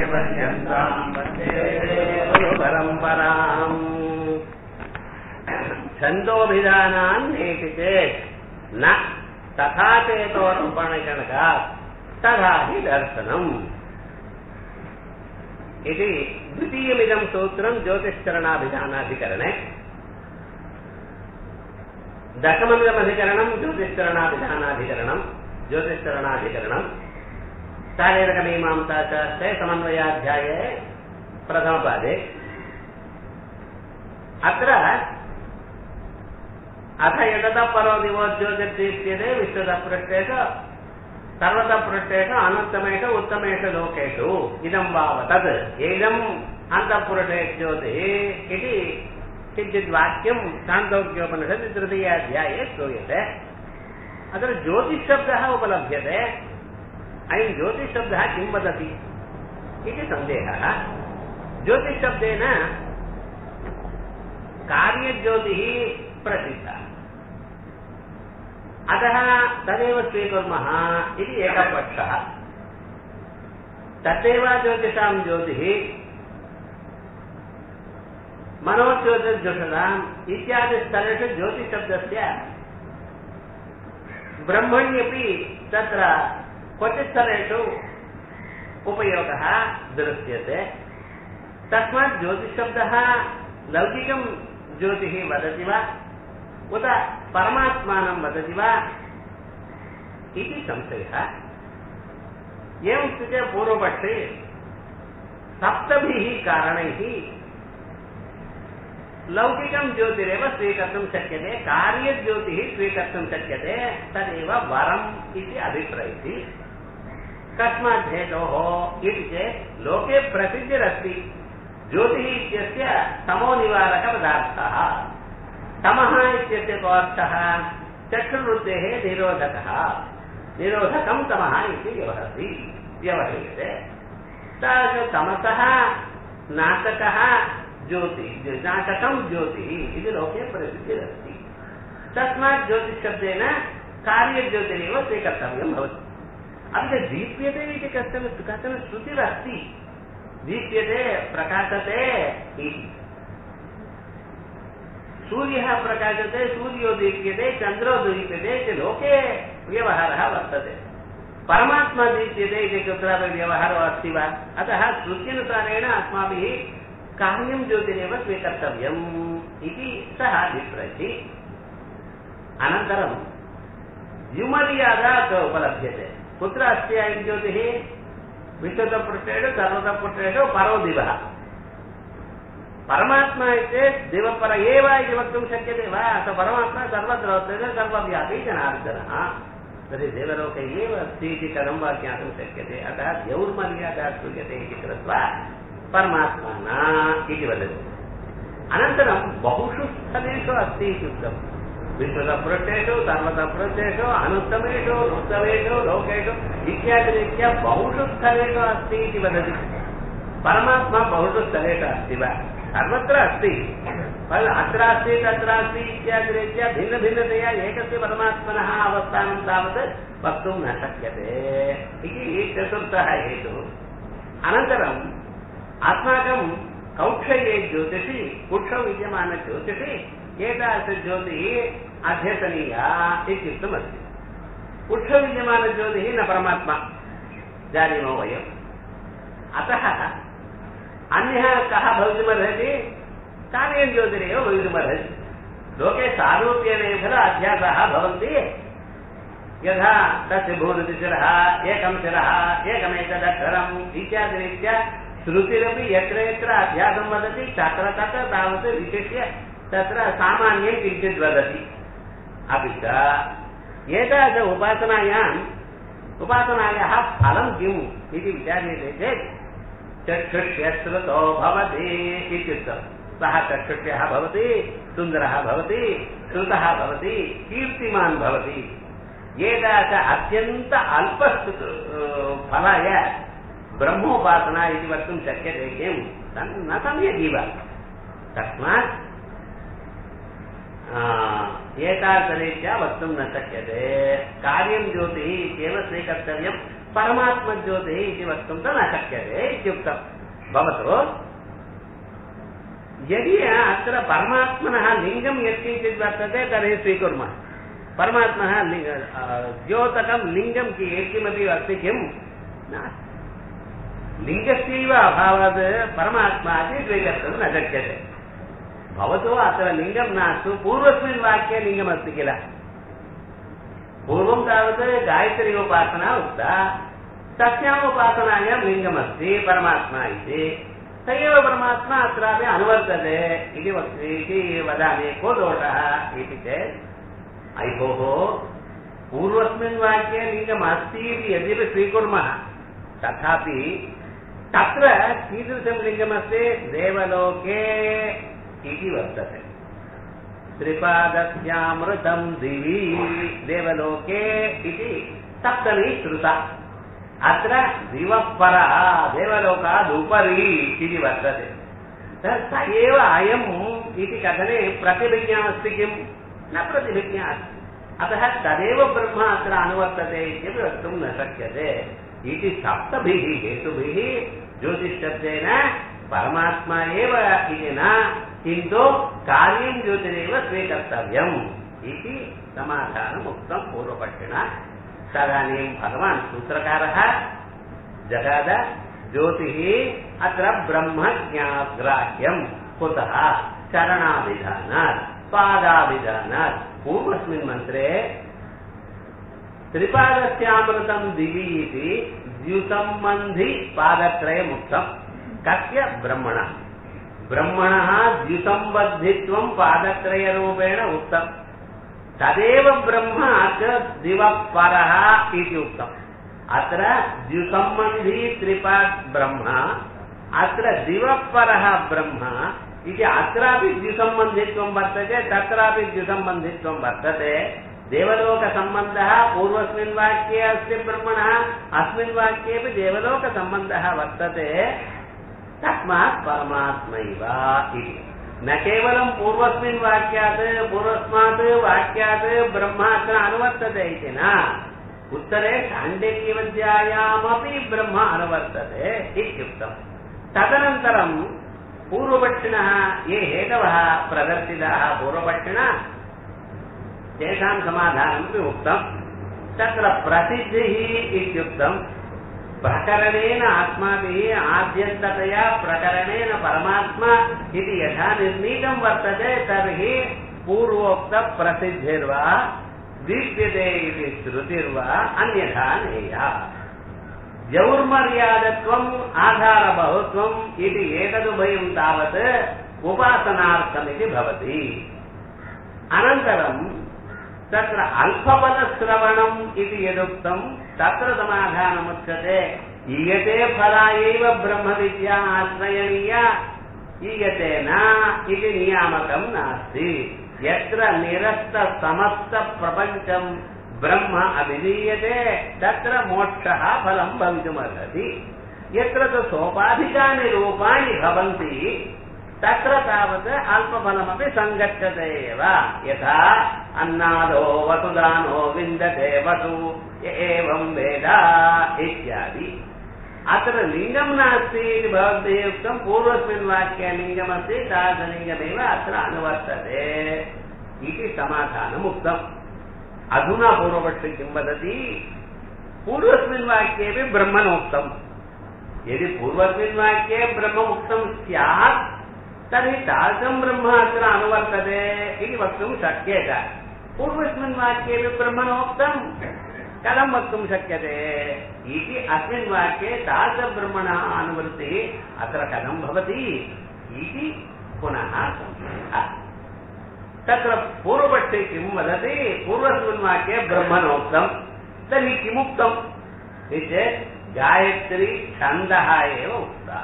आचार्यपर्यन्ताम् वन्दे गुरुपरम्पराम् छन्दोभिधानान् नेति चेत् न तथा चेतोरूपणकनकात् तथा हि दर्शनम् इति द्वितीयमिदं सूत्रम् ज्योतिश्चरणाभिधानाधिकरणे दशममिदमधिकरणम् ज्योतिश्चरणाभिधानाधिकरणम् ज्योतिश्चरणाधिकरणम् शारीरकमीमांसाशास्त्रे समन्वयाध्याये प्रथमपादे अत्र अथ यततः परो दिवो ज्योतिर्दीप्यते विश्वतः पृष्ठेषु सर्वतः पृष्ठेषु अनन्तमेषु उत्तमेषु लोकेषु इदं वावतत् इदम् अन्तःपुरुषे ज्योतिः इति किञ्चित् वाक्यं छान्दोग्योपनिषत् तृतीयाध्याये श्रूयते अत्र ज्योतिशब्दः उपलभ्यते अयं ज्योतिशब्दः किं वदति इति सन्देहः ज्योतिशब्देन कार्यज्योतिः प्रसिद्धः अतः तदेव स्वीकुर्मः इति एकः पक्षः तदेव ज्योतिषां ज्योतिः मनोज्योतिर्जुषताम् इत्यादिस्थलेषु ज्योतिशब्दस्य ब्रह्मण्यपि तत्र क्वचित् स्थलेषु उपयोगः दृश्यते तस्मात् ज्योतिशब्दः लौकिकं ज्योतिः वदति वा उत परमात्मानं वदति वा इति संशयः एवं स्थिते पूर्वपक्षे सप्तभिः कारणैः लौकिकं ज्योतिरेव स्वीकर्तुं शक्यते कार्यज्योतिः स्वीकर्तुं शक्यते तदेव वरम् इति अभिप्रैति कस्मात् हेतोः इति चेत् लोके प्रसिद्धिरस्ति ज्योतिः इत्यस्य तमोनिवारकपदार्थः तमः इत्यस्य कोऽर्थः चक्षुर्वृत्तेः निरोधकः निरोधकं तमः इति व्यवहरति व्यवह्रियते तमसः नाटकः ज्योतिः नाटकं ज्योतिः इति लोके प्रसिद्धिरस्ति तस्मात् ज्योतिषशब्देन कार्यज्योतिरेव स्वीकर्तव्यं भवति अपि च दीप्यते इति कश्चन कश्चन श्रुतिरस्ति दीप्यते प्रकाशते इति सूर्यः प्रकाशते सूर्यो दीप्यते चन्द्रो दीप्यते इति लोके व्यवहारः वर्तते परमात्मा दीप्यते इति कुत्रापि व्यवहारो अस्ति वा अतः श्रुत्यनुसारेण अस्माभिः कार्यं ज्योतिरेव स्वीकर्तव्यम् इति सः अभिप्रति अनन्तरं द्युमर्यादा उपलभ्यते कुत्र अस्ति अयं ज्योतिः विश्वतपृष्ठेषु सर्वतपृष्ठेषु परो दिवः परमात्मा चेत् दिवपर एव इति वक्तुं शक्यते वा अथ परमात्मा सर्वत्र वर्तते सर्वव्यापी जनार्दनः तर्हि देवलोके एव अस्ति इति कथं वा ज्ञातुं शक्यते अतः द्यौर्मर्यादा श्रूयते इति कृत्वा परमात्मा न इति वदति अनन्तरं बहुषु स्थलेषु अस्ति इति उक्तम् विश्वतपृष्ठेषु सर्वतपृष्ठेषु अनुत्तमेषु उत्तमेषु लोकेषु इत्यादिरीत्या बहुषु स्थलेषु अस्ति इति वदति परमात्मा बहुषु स्थलेषु अस्ति वा सर्वत्र अस्ति अत्र अस्ति तत्र अस्ति इत्यादिरीत्या भिन्नभिन्नतया एकस्य परमात्मनः अवस्थानं तावत् वक्तुं न शक्यते इति चतुर्थः हेतुः अनन्तरम् अस्माकं कौक्षये ज्योतिषि कुक्षौ विद्यमानज्योतिषि एतादृशज्योतिः अध्यसनीया इत्युक्तमस्ति कुक्षौ विद्यमानज्योतिः न परमात्मा जानीमो वयम् अतः अन्यः कः भवितुमर्हति कार्यं ज्योतिरेव भवितुमर्हति लोके सारूप्येन खलु अध्यासः भवन्ति यथा तस्य भूरिशिरः एकं शिरः एकमेतदक्षरम् इत्यादिरीत्या श्रुतिरपि यत्र यत्र अध्यासं वदति तत्र तत्र तावत् विशिष्य तत्र सामान्यं किञ्चित् वदति अपि च एतादृश उपासनायाम् उपासनायाः फलं किम् इति विचार्यते चेत् चक्षुष्यश्रुतो भवति इत्युक्तं सः चक्षुष्यः भवति सुन्दरः भवति श्रुतः भवति कीर्तिमान् भवति एतादृश अत्यन्त अल्प फलाय ब्रह्मोपासना इति वक्तुं शक्यते किं न सम्यगेव तस्मात् एतादृशरीत्या वक्तुं न शक्यते कार्यं ज्योतिः इत्येव स्वीकर्तव्यं परमात्मज्योतिः इति वक्तुं तु न शक्यते इत्युक्तम् भवतु यदि अत्र परमात्मनः लिङ्गं यत्किञ्चित् वर्तते तर्हि स्वीकुर्मः परमात्मनः लिङ्ग द्योतकं लिङ्गं किमपि अस्ति किं नास्ति लिङ्गस्यैव अभावात् परमात्मा इति स्वीकर्तुं न शक्यते भवतु अत्र लिङ्गं नास्तु पूर्वस्मिन् वाक्ये लिङ्गमस्ति किल पूर्वं तावत् गायत्री उपासना उक्ता तस्याम् उपासनायां लिङ्गमस्ति परमात्मा इति स एव परमात्मा अत्रापि अनुवर्तते इति वक् इति वदामि को दोषः इति चेत् अयि भोः पूर्वस्मिन् वाक्ये लिङ्गमस्ति इति यद्यपि स्वीकुर्मः तथापि तत्र कीदृशं लिङ्गमस्ति देवलोके इति वर्तते त्रिपादस्यामृतं दिवि देवलोके इति सप्तमी श्रुता अत्र दिवः परः देवलोकादुपरि इति वर्तते स एव अयम् इति कथने प्रतिभिज्ञा अस्ति किम् न प्रतिभिज्ञा अस्ति अतः तदेव ब्रह्म अत्र अनुवर्तते इत्यपि वक्तुं न शक्यते इति सप्तभिः हेतुभिः ज्योतिषशब्देन परमात्मा एव इति न किन्तु कार्यं ज्योतिरेव स्वीकर्तव्यम् इति समाधानम् उक्तं पूर्वपक्षिणा तदानीं भगवान् सूत्रकारः जगाद ज्योतिः अत्र ब्रह्मज्ञाग्राह्यम् कुतः चरणाभिधानात् पादाभिधानात् पूर्वस्मिन् मन्त्रे त्रिपादस्यामृतं दिवि इति द्युसम्बन्धि पादत्रयमुक्तम् कस्य ब्रह्मणः ब्रह्मणः द्युसम्बद्धित्वं पादत्रयरूपेण उक्तम् तदेव ब्रह्म अत्र दिवः परः इति उक्तम् अत्र द्युसम्बन्धी त्रिपात् ब्रह्म अत्र दिवः परः ब्रह्म इति अत्रापि द्युसम्बन्धित्वं वर्तते तत्रापि द्युसम्बन्धित्वं वर्तते देवलोकसम्बन्धः पूर्वस्मिन् वाक्ये अस्ति ब्रह्मणः अस्मिन् वाक्येपि देवलोकसम्बन्धः वर्तते तस्मात् परमात्मैव इति न केवलं पूर्वस्मिन् वाक्यात् पूर्वस्मात् वाक्यात् ब्रह्म अत्र अनुवर्तते इति न उत्तरे साण्डिल्यविद्यायामपि ब्रह्म अनुवर्तते इत्युक्तम् तदनन्तरं पूर्वपक्षिणः ये हेतवः प्रदर्शिताः पूर्वपक्षिणः तेषां समाधानमपि उक्तम् तत्र प्रसिद्धिः इत्युक्तम् प्रकरणेन अस्माभिः आद्यन्ततया प्रकरणेन परमात्मा इति यथा निर्णीतं वर्तते तर्हि पूर्वोक्तप्रसिद्धिर्वा दीप्यते इति श्रुतिर्वा अन्यथा नेया जौर्मर्यादत्वम् आधारबहुत्वम् इति एतदुभयं तावत् उपासनार्थमिति भवति अनन्तरं तत्र अल्पफलश्रवणम् इति यदुक्तं तत्र समाधानमुच्यते ईयते फला एव ब्रह्मविद्या आश्रयणीया ईयते न इति नियामकं नास्ति यत्र निरस्तसमस्तप्रपञ्चं ब्रह्म अभिधीयते तत्र मोक्षः फलं भवितुमर्हति यत्र तु सोपाधिकानि रूपाणि भवन्ति तत्र तावत् अल्पफलमपि सङ्गच्छते एव यथा अन्नादो वसुदानो विन्दते वसु एवं वेद इत्यादि अत्र लिङ्गं नास्ति इति भवद्भिः उक्तं पूर्वस्मिन् वाक्ये लिङ्गमस्ति तादृशलिङ्गमेव अत्र अनुवर्तते इति समाधानम् उक्तम् अधुना पूर्वपक्षे किं वदति पूर्वस्मिन् वाक्येपि ब्रह्मणोक्तम् यदि पूर्वस्मिन् वाक्ये ब्रह्म उक्तं स्यात् तर्हि तादृशं ब्रह्म अत्र अनुवर्तते इति वक्तुं शक्येत पूर्वस्मिन् वाक्येपि ब्रह्मणोक्तं कथं वक्तुं शक्यते इति अस्मिन् वाक्ये तादृशब्रह्मणः अनुवृत्तिः अत्र कथं भवति इति पुनः संशयः तत्र पूर्वपक्षे किं वदति पूर्वस्मिन् वाक्ये ब्रह्मणोक्तं तर्हि किमुक्तम् इति चेत् गायत्री छन्दः एव उक्ता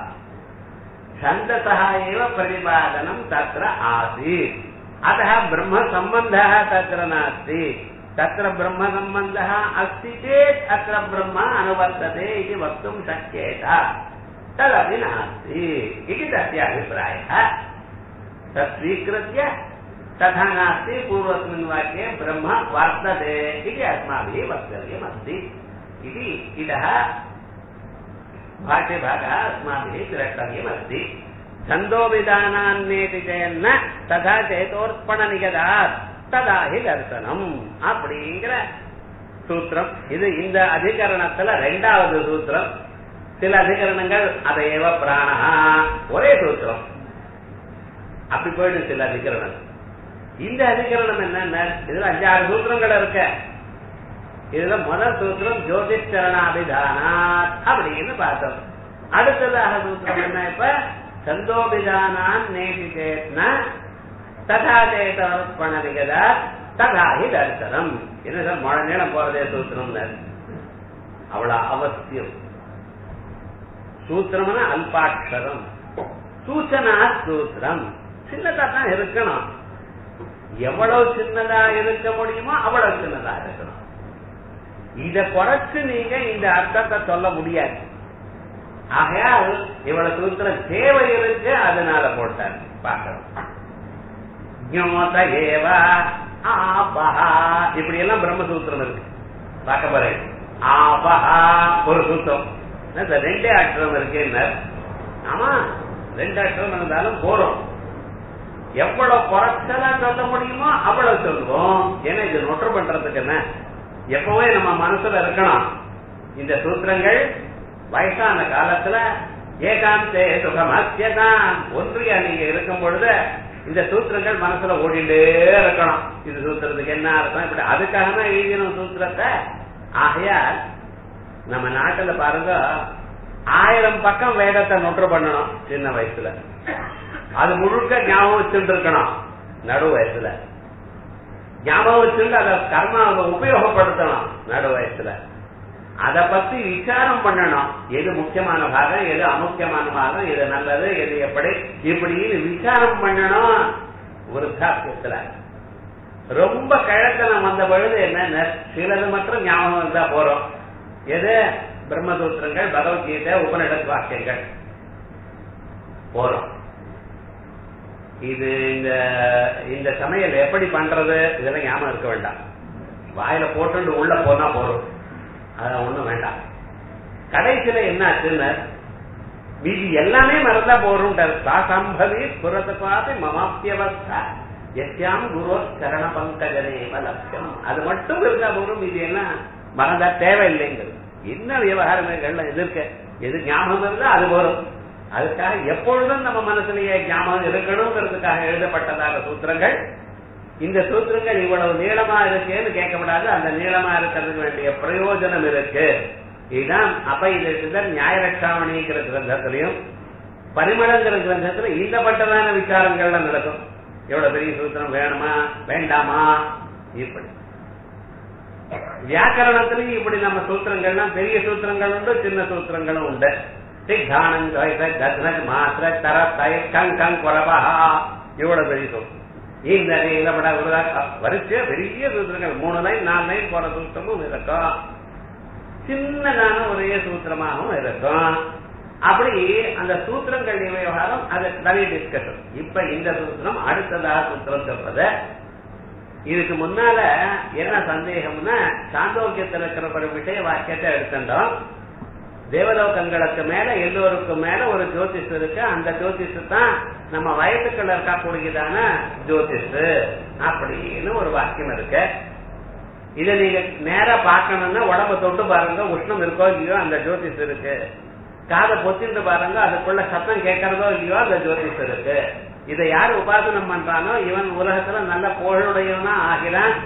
छन्दसः एव प्रतिपादनं तत्र आसीत् अतः ब्रह्मसम्बन्धः तत्र नास्ति तत्र ब्रह्मसम्बन्धः अस्ति चेत् अत्र ब्रह्म अनुवर्तते इति वक्तुं शक्येत तदपि नास्ति इति तस्य अभिप्रायः तत् स्वीकृत्य तथा नास्ति पूर्वस्मिन् वाक्ये ब्रह्म वर्तते इति अस्माभिः वक्तव्यमस्ति इति इतः भाष्यभागः अस्माभिः द्रष्टव्यमस्ति छन्दोविधानान्येति चेन्न तथा चेतोर्पणनिगदात् ததா ஹி தர்சனம் அப்படிங்கிற சூத்திரம் இது இந்த அதிகரணத்துல ரெண்டாவது சூத்திரம் சில அதிகரணங்கள் அதையவ பிராணா ஒரே சூத்திரம் அப்படி போயிடும் சில அதிகரணம் இந்த அதிகரணம் என்னன்னா இதுல அஞ்சாறு சூத்திரங்கள் இருக்க இதுல முதல் சூத்திரம் ஜோதிஷ் சரணாபிதானாத் அப்படின்னு பார்த்தோம் அடுத்ததாக சூத்திரம் என்ன இப்ப சந்தோபிதானான் நேசிச்சேத்னா ததா சேதர்ப்பணவிகதா ததா ஹி தர்சனம் என்ன சார் மழை நேரம் போறதே சூத்திரம் அவ்வளவு அவசியம் சூத்திரம்னா அல்பாட்சரம் சூச்சனா சூத்திரம் சின்னதா தான் இருக்கணும் எவ்வளவு சின்னதா இருக்க முடியுமோ அவ்வளவு சின்னதா இருக்கணும் இத குறைச்சு நீங்க இந்த அர்த்தத்தை சொல்ல முடியாது ஆகையால் இவ்வளவு சூத்திரம் தேவை இருக்கு அதனால போட்டார் பார்க்கணும் ஜோத ஏவ ஆபஹா இப்படி எல்லாம் பிரம்மசூத்திரம் இருக்கு பார்க்க போறேன் ஆபஹா ஒரு சூத்திரம் ரெண்டே அக்ஷரம் இருக்கு ஆமா ரெண்டு அக்ஷரம் இருந்தாலும் போறோம் எவ்வளவு குறைச்சலா சொல்ல முடியுமோ அவ்வளவு சொல்லுவோம் ஏன்னா இது நொற்று பண்றதுக்கு என்ன எப்பவே நம்ம மனசுல இருக்கணும் இந்த சூத்திரங்கள் வயசான காலத்துல ஏகாந்தே சுகமத்தியதான் ஒன்றியா நீங்க இருக்கும் பொழுது இந்த சூத்திரங்கள் மனசுல ஓடிண்டே இருக்கணும் இது சூத்திரத்துக்கு என்ன அர்த்தம் இப்படி அதுக்காக தான் எழுதினோம் சூத்திரத்தை ஆகையால் நம்ம நாட்டுல பாருங்க ஆயிரம் பக்கம் வேதத்தை நொற்று பண்ணணும் சின்ன வயசுல அது முழுக்க ஞாபகம் வச்சுட்டு இருக்கணும் நடு வயசுல ஞாபகம் வச்சுட்டு அதை கர்மாவை உபயோகப்படுத்தணும் நடு வயசுல அத பத்தி விசாரம் பண்ணணும் எது முக்கியமான பாகம் எது அமுக்கியமான பாகம் எது நல்லது எது எப்படி இப்படின்னு விசாரம் பண்ணணும் விருத்தாசியத்துல ரொம்ப கிழக்கணம் வந்த பொழுது என்ன சிலது மட்டும் ஞாபகம் இருந்தா போறோம் எது பிரம்மசூத்திரங்கள் பகவத்கீதை உபநிடத் வாக்கியங்கள் போறோம் இது இந்த இந்த சமையல் எப்படி பண்றது இதெல்லாம் ஞாபகம் இருக்க வேண்டாம் வாயில போட்டு உள்ள போனா போறோம் அதான் ஒண்ணும் வேண்டாம் கடைசியில என்ன ஆச்சுன்னு மீதி எல்லாமே மறந்தா போறோம் சம்பவி புறத்தை பார்த்து மமாப்பியவஸ்தா எத்தியாம் குரு சரண பங்கஜனேவ லட்சம் அது மட்டும் இருந்தா போறோம் மீதி எல்லாம் மறந்தா தேவையில்லைங்கிறது என்ன விவகாரங்கள்ல எதிர்க்க எது ஞாபகம் இருந்தா அது வரும் அதுக்காக எப்பொழுதும் நம்ம மனசுலயே ஞாபகம் இருக்கணுங்கிறதுக்காக எழுதப்பட்டதாக சூத்திரங்கள் இந்த சூத்திரங்கள் இவ்வளவு நீளமா இருக்கேன்னு கேட்கப்படாது அந்த நீளமா இருக்கிறதுக்கு வேண்டிய பிரயோஜனம் இருக்கு இதுதான் அப்ப இது சிதர் நியாயரட்சாமணிங்கிற கிரந்தத்திலையும் பரிமளங்கிற கிரந்தத்துல இந்த பட்டதான விசாரங்கள்லாம் நடக்கும் எவ்வளவு பெரிய சூத்திரம் வேணுமா வேண்டாமா இப்படி வியாக்கரணத்திலையும் இப்படி நம்ம சூத்திரங்கள்லாம் பெரிய சூத்திரங்கள் உண்டு சின்ன சூத்திரங்களும் உண்டு சித்தானங் மாத்திர தர தயிர் கங் கங் குறவா இவ்வளவு பெரிய சூத்திரம் இந்த நீலப்பட வரிசையா பெரிய சூத்திரங்கள் மூணு லைன் நாலு லைன் போற சூத்திரமும் இருக்கும் சின்னதான ஒரே சூத்திரமாகவும் இருக்கும் அப்படி அந்த சூத்திரங்கள் விவகாரம் அது தனி டிஸ்கஷன் இப்ப இந்த சூத்திரம் அடுத்ததாக சூத்திரம் சொல்றது இதுக்கு முன்னால என்ன சந்தேகம்னா சாந்தோக்கியத்தில் இருக்கிற ஒரு விஷய வாக்கியத்தை எடுத்துட்டோம் தேவலோகங்களுக்கு மேல எல்லோருக்கும் மேல ஒரு ஜோதிஷ் இருக்கு அந்த ஜோதிஷ் தான் நம்ம வயசுக்குள்ள இருக்கக்கூடியதான ஜோதிஷ் அப்படின்னு ஒரு வாக்கியம் இருக்கு இத நீங்க நேரா பார்க்கணும்னா உடம்ப தொட்டு பாருங்க உஷ்ணம் இருக்கோ இல்லையோ அந்த ஜோதிஷ் இருக்கு காதை பொத்திட்டு பாருங்க அதுக்குள்ள சத்தம் கேட்கறதோ இல்லையோ அந்த ஜோதிஷ் இருக்கு இதை யார் உபாசனம் பண்றானோ இவன் உலகத்துல நல்ல புகழுடையவனா ஆகிறான்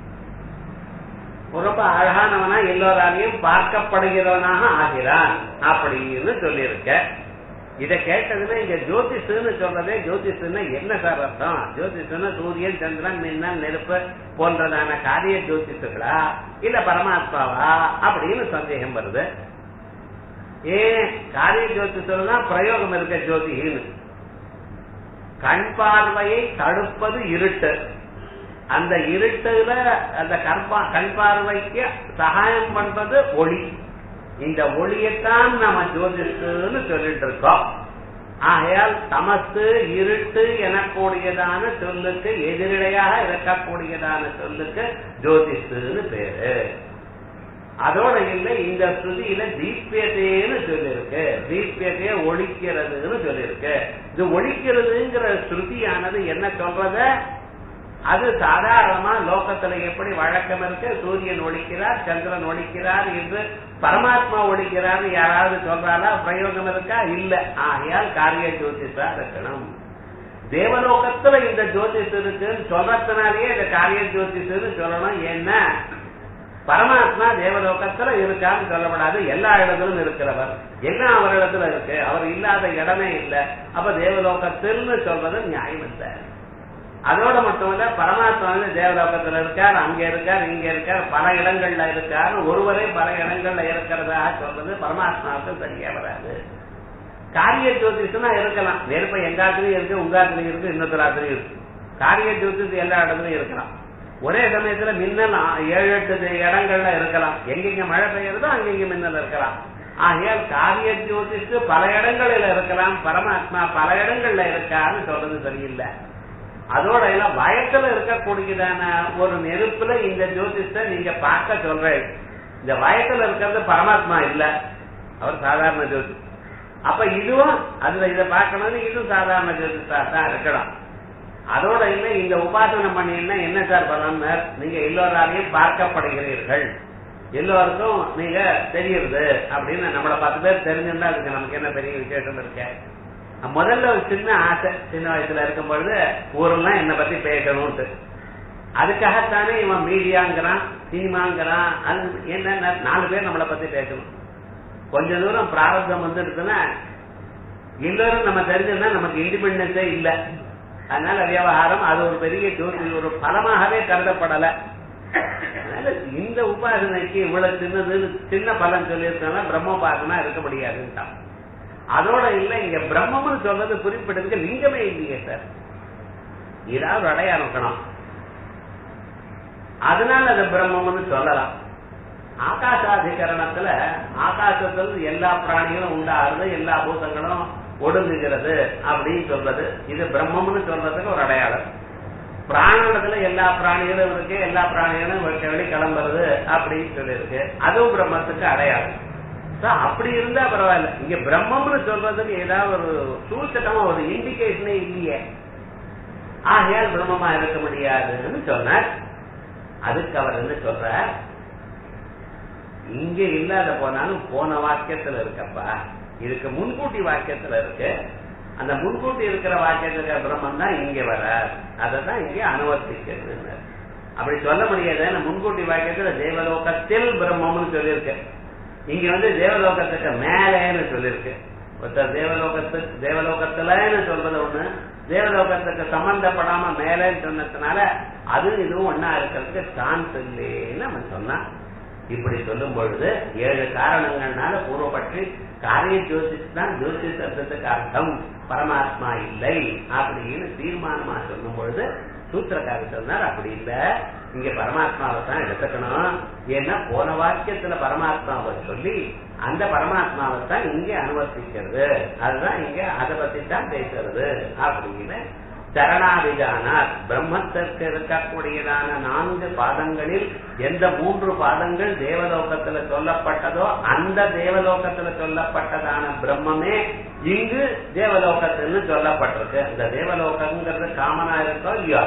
ரொம்ப அழகானவனா எல்லோராலையும் பார்க்கப்படுகிறவனாக ஆகிறான் அப்படின்னு சொல்லியிருக்க இத கேட்டதுன்னா இங்க ஜோதிஷன்னு சொல்றதே ஜோதிஷன்னா என்ன சார் அர்த்தம் ஜோதிஷன்னா சூரியன் சந்திரன் மின்னல் நெருப்பு போன்றதான காரிய ஜோதிஷங்களா இல்ல பரமாத்மாவா அப்படின்னு சந்தேகம் வருது ஏன் காரிய ஜோதிஷம் பிரயோகம் இருக்க ஜோதின்னு கண் பார்வையை தடுப்பது இருட்டு அந்த இருட்டுல அந்த கண்பா கண் பார்வைக்கு சகாயம் பண்றது ஒளி இந்த ஒளியைத்தான் நம்ம ஜோதிஷன்னு சொல்லிட்டு இருக்கோம் ஆகையால் தமசு இருட்டு எனக்கூடியதான சொல்லுக்கு எதிரிடையாக இருக்கக்கூடியதான சொல்லுக்கு ஜோதிஷுன்னு பேரு அதோட இல்லை இந்த ஸ்ருதியில தீபியத்தைன்னு சொல்லியிருக்கு தீபியத்தையே ஒழிக்கிறதுன்னு சொல்லியிருக்கு இது ஒழிக்கிறதுங்கிற ஸ்ருதியானது என்ன சொல்றத அது சாதாரணமா லோகத்துல எப்படி வழக்கம் இருக்கு சூரியன் ஒழிக்கிறார் சந்திரன் ஒழிக்கிறார் என்று பரமாத்மா ஒழிக்கிறார் யாராவது சொல்றாரா பிரயோகம் இருக்கா இல்ல ஆகையால் காரிய ஜோதிஷா இருக்கணும் தேவலோகத்துல இந்த ஜோதிஷ் இருக்குன்னு சொல்றதுனாலேயே இந்த காரிய ஜோதிஷன்னு சொல்லணும் ஏன்னா பரமாத்மா தேவலோகத்துல இருக்கான்னு சொல்லப்படாது எல்லா இடத்திலும் இருக்கிறவர் எல்லாம் அவரிடத்துல இருக்கு அவர் இல்லாத இடமே இல்லை அப்ப தேவலோகத்தில்னு சொல்றது நியாயம் இல்லை அதோட மட்டும் இல்ல பரமாத்மா வந்து தேவலோகத்துல இருக்கார் அங்க இருக்கார் இங்க இருக்கார் பல இடங்கள்ல இருக்கார் ஒருவரே பல இடங்கள்ல இருக்கிறதா சொல்றது பரமாத்மாவுக்கு சரியா வராது காரிய ஜோதிஷம்னா இருக்கலாம் நெருப்ப எங்காத்துலயும் இருக்கு உங்காத்துலயும் இருக்கு இன்னொருத்தராத்துலயும் இருக்கு காரிய ஜோதிஷம் எல்லா இடத்துலயும் இருக்கலாம் ஒரே சமயத்துல மின்னல் ஏழு எட்டு இடங்கள்ல இருக்கலாம் எங்கெங்க மழை பெய்யறதோ அங்கெங்க மின்னல் இருக்கலாம் ஆகையால் காரிய ஜோதிஷு பல இடங்களில் இருக்கலாம் பரமாத்மா பல இடங்கள்ல இருக்கான்னு சொல்றது சரியில்லை அதோட எல்லாம் வயத்துல இருக்கக்கூடியதான ஒரு நெருப்புல இந்த ஜோதிஷ நீங்க பார்க்க சொல்றேன் இந்த வயத்துல இருக்கிறது பரமாத்மா இல்ல அவர் சாதாரண ஜோதி அப்ப இதுவும் அதுல இதை பார்க்கணும் இதுவும் சாதாரண ஜோதிஷா தான் இருக்கலாம் அதோட இல்லை இந்த உபாசனை பண்ணீங்கன்னா என்ன சார் பலன் நீங்க எல்லோராலையும் பார்க்கப்படுகிறீர்கள் எல்லோருக்கும் நீங்க தெரியுது அப்படின்னு நம்மளை பத்து பேர் தெரிஞ்சிருந்தா அதுக்கு நமக்கு என்ன பெரிய விசேஷம் இருக்கு முதல்ல ஒரு சின்ன ஆசை சின்ன வயசுல இருக்கும் பொழுது ஊரெல்லாம் என்னை பத்தி பேசணும்ட்டு அதுக்காகத்தானே இவன் மீடியாங்கிறான் சினிமாங்கிறான் அது என்ன நாலு பேர் நம்மளை பத்தி பேசணும் கொஞ்ச தூரம் பிராரப்தம் வந்துருக்குன்னா எல்லாரும் நம்ம தெரிஞ்சிருந்தா நமக்கு இண்டிபெண்டன்ஸே இல்லை அதனால விவகாரம் அது ஒரு பெரிய ஜோதி ஒரு பலமாகவே கருதப்படல அதனால இந்த உபாசனைக்கு இவ்வளவு சின்னது சின்ன பலன் சொல்லியிருக்கா பிரம்மோபாசனா இருக்க முடியாதுன்ட்டான் அதோட இல்ல இங்க பிரம்மம்னு சொல்றது குறிப்பிட்டதுக்கு லிங்கமே இல்லையே சார் ஏதாவது அடையாளம் இருக்கணும் அதனால அது பிரம்மம்னு சொல்லலாம் ஆகாசாதிகரணத்துல ஆகாசத்தில் எல்லா பிராணிகளும் உண்டாகிறது எல்லா பூதங்களும் ஒடுங்குகிறது அப்படின்னு சொல்றது இது பிரம்மம்னு சொல்றதுக்கு ஒரு அடையாளம் பிராணத்துல எல்லா பிராணிகளும் இருக்கு எல்லா பிராணிகளும் வெளி கிளம்புறது அப்படின்னு சொல்லியிருக்கு அதுவும் பிரம்மத்துக்கு அடையாளம் அப்படி இருந்தா பரவாயில்ல இங்க பிரம்மம்னு சொல்றதுக்கு ஏதாவது ஒரு சூச்சகமா ஒரு இண்டிகேஷனே இல்லையே ஆகையால் பிரம்மமா இருக்க முடியாதுன்னு சொன்னார் அதுக்கு அவர் என்ன சொல்ற இங்க இல்லாத போனாலும் போன வாக்கியத்துல இருக்கப்பா இதுக்கு முன்கூட்டி வாக்கியத்துல இருக்கு அந்த முன்கூட்டி இருக்கிற வாக்கியத்துல பிரம்மன் தான் இங்க வர தான் இங்க அனுவர்த்திக்கிறது அப்படி சொல்ல முடியாது முன்கூட்டி வாக்கியத்துல தேவலோகத்தில் பிரம்மம்னு சொல்லியிருக்கு இங்க வந்து தேவலோகத்துக்கு மேலேன்னு சொல்லியிருக்கு ஒருத்தர் தேவலோகத்துக்கு தேவலோகத்துலன்னு சொல்றது ஒண்ணு தேவலோகத்துக்கு சம்பந்தப்படாம மேலேன்னு சொன்னதுனால அது இதுவும் ஒன்னா இருக்கிறதுக்கு சான்ஸ் இல்லைன்னு நம்ம சொன்னா இப்படி சொல்லும் பொழுது ஏழு காரணங்கள்னால பூர்வப்பட்டு காரிய ஜோதிஷ் தான் ஜோதிஷ் சப்தத்துக்கு அர்த்தம் பரமாத்மா இல்லை அப்படின்னு தீர்மானமா சொல்லும் பொழுது சூத்திரக்காரர் சொன்னார் அப்படி இல்ல இங்க பரமாத்மாவை தான் எடுத்துக்கணும் ஏன்னா போன வாக்கியத்துல பரமாத்மாவை சொல்லி அந்த பரமாத்மாவை தான் இங்க அனுவர்த்திக்கிறது அதுதான் இங்க அதை பத்தி தான் பேசுறது அப்படின்னு சரணாதிகானார் பிரம்மத்திற்கு இருக்கக்கூடியதான நான்கு பாதங்களில் எந்த மூன்று பாதங்கள் தேவலோகத்துல சொல்லப்பட்டதோ அந்த தேவலோகத்துல சொல்லப்பட்டதான பிரம்மமே இங்கு தேவலோகத்தில் சொல்லப்பட்டிருக்கு இந்த தேவலோகங்கிறது காமனா இருக்கோ இல்லையோ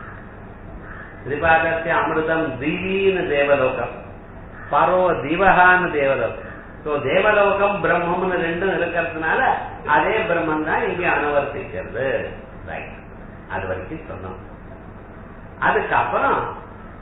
திரிபாகத்திய அமிர்தம் திடீர்னு தேவலோகம் பரோ திவகான்னு தேவலோகம் சோ தேவலோகம் பிரம்மம்னு ரெண்டும் இருக்கிறதுனால அதே பிரம்மன் தான் இங்கே அனுவர்த்திக்கிறது ரைட் அது வரைக்கும் சொன்னோம் அதுக்கப்புறம்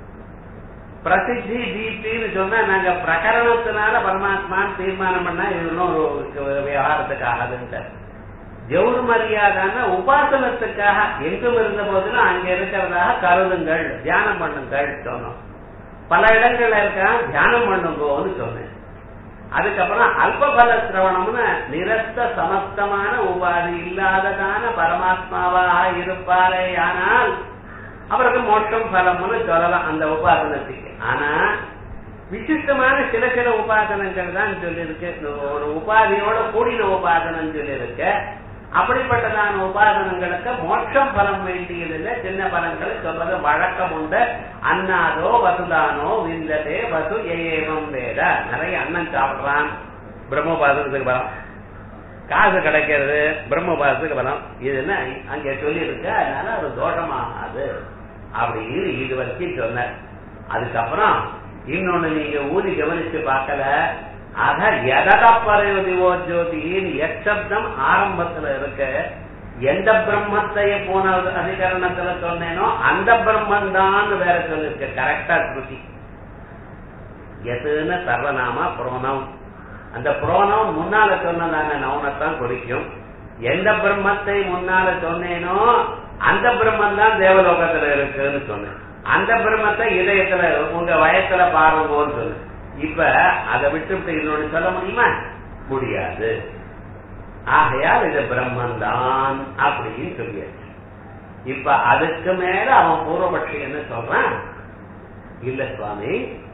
பிரசித்தி தீப்தின்னு சொன்னா நாங்க பிரகரணத்தினால பரமாத்மான்னு தீர்மானம் பண்ணா இது ஒரு விவகாரத்துக்கு ஆகுதுன்ட்டு ஜவுர் மரியாதான உபாசனத்துக்காக எங்கும் இருந்த போதிலும் அங்க இருக்கிறதாக கருதுங்கள் தியானம் பண்ணுங்கள் சொன்னோம் பல இடங்கள்ல இருக்க தியானம் பண்ணுங்கன்னு சொன்னேன் அதுக்கப்புறம் அல்பபல சிரவணம்னு நிரஸ்த சமஸ்தமான உபாதி இல்லாததான பரமாத்மாவாக இருப்பாரே ஆனால் அவருக்கு மோட்சம் பலம்னு சொல்லலாம் அந்த உபாசனத்துக்கு ஆனா விசிஷ்டமான சில சில உபாசனங்கள் தான் சொல்லியிருக்கு ஒரு உபாதியோட கூடின உபாசனம் சொல்லியிருக்கு அப்படிப்பட்டதான உபாசனங்களுக்கு மோட்சம் பலம் வேண்டியதில்லை சின்ன பலன்களை சொல்றது வழக்கம் உண்டு அன்னாதோ வசுதானோ விந்ததே வசு ஏவம் வேத நிறைய அன்னம் சாப்பிடுறான் பிரம்மோபாசனத்துக்கு பலம் காசு கிடைக்கிறது பிரம்மோபாசத்துக்கு பலம் இது என்ன அங்கே சொல்லி இருக்கு அதனால அது தோஷமாகாது அப்படின்னு இது வரைக்கும் சொன்ன அதுக்கப்புறம் இன்னொன்னு நீங்க ஊதி கவனிச்சு பார்க்கல ஆக எதடப்பறைவதிவோ ஜோதியின் எச்சப்தம் ஆரம்பத்துல இருக்க எந்த பிரம்மத்தை போன அதிகரணத்துல சொன்னேனோ அந்த பிரம்மன் தான் வேற சொல்லிருக்கு கரெக்டா ஸ்ருதி எதுன்னு சர்வநாமா புரோணம் அந்த புரோணம் முன்னால சொன்னதான நவுனத்தான் குறிக்கும் எந்த பிரம்மத்தை முன்னால சொன்னேனோ அந்த பிரம்மன் தான் தேவலோகத்துல இருக்குன்னு சொன்னேன் அந்த பிரம்மத்தை இதயத்துல உங்க வயசுல பாருங்கன்னு சொல்லு இப்ப அதை விட்டு இன்னொன்னு சொல்ல முடியுமா முடியாது ஆகையால் இது பிரம்மன் தான் அப்படின்னு சொல்லியாச்சு இப்ப அதுக்கு மேல அவன் பூர்வபட்சி என்ன சொல்றான் இல்ல சுவாமி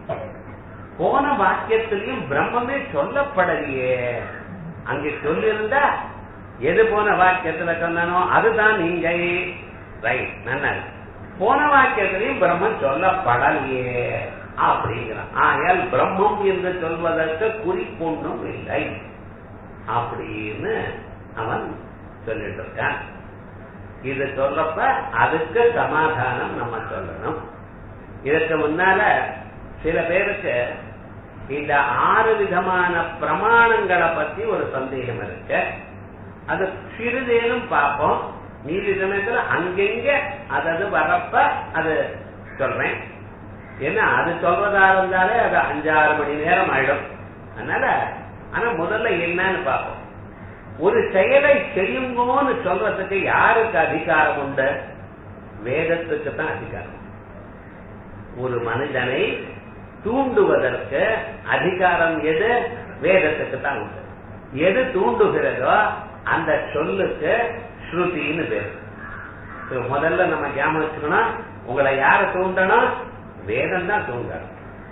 போன வாக்கியத்திலையும் பிரம்மமே சொல்லப்படலையே அங்கே சொல்லியிருந்தா எது போன வாக்கியத்துல சொன்னனோ அதுதான் நீங்க ரைட் நன்ன போன வாக்கியத்திலையும் பிரம்மன் சொல்லப்படலையே அப்படிங்கிறான் ஆகையால் பிரம்மம் என்று சொல்வதற்கு குறிப்பொன்றும் இல்லை அப்படின்னு அவன் சொல்லிட்டு இருக்கான் இது சொல்றப்ப அதுக்கு சமாதானம் நம்ம சொல்லணும் இதற்கு முன்னால சில பேருக்கு இந்த ஆறு விதமான பிரமாணங்களை பத்தி ஒரு சந்தேகம் இருக்கு அது சிறிதேனும் பார்ப்போம் நீதி சமயத்துல அங்கெங்க அதது வரப்ப அது சொல்றேன் ஏன்னா அது சொல்றதா இருந்தாலே அது அஞ்சாறு மணி நேரம் ஆயிடும் அதனால ஆனா முதல்ல என்னன்னு பார்ப்போம் ஒரு செயலை செய்யுங்கோன்னு சொல்றதுக்கு யாருக்கு அதிகாரம் உண்டு வேதத்துக்கு தான் அதிகாரம் ஒரு மனிதனை தூண்டுவதற்கு அதிகாரம் எது வேதத்துக்கு தான் உண்டு எது தூண்டுகிறதோ அந்த சொல்லுக்கு ஸ்ருதின்னு பேரு முதல்ல நம்ம ஞாபகம் வச்சுக்கணும் உங்களை யார தூண்டணும் வேதம் தான் தூண்டணும்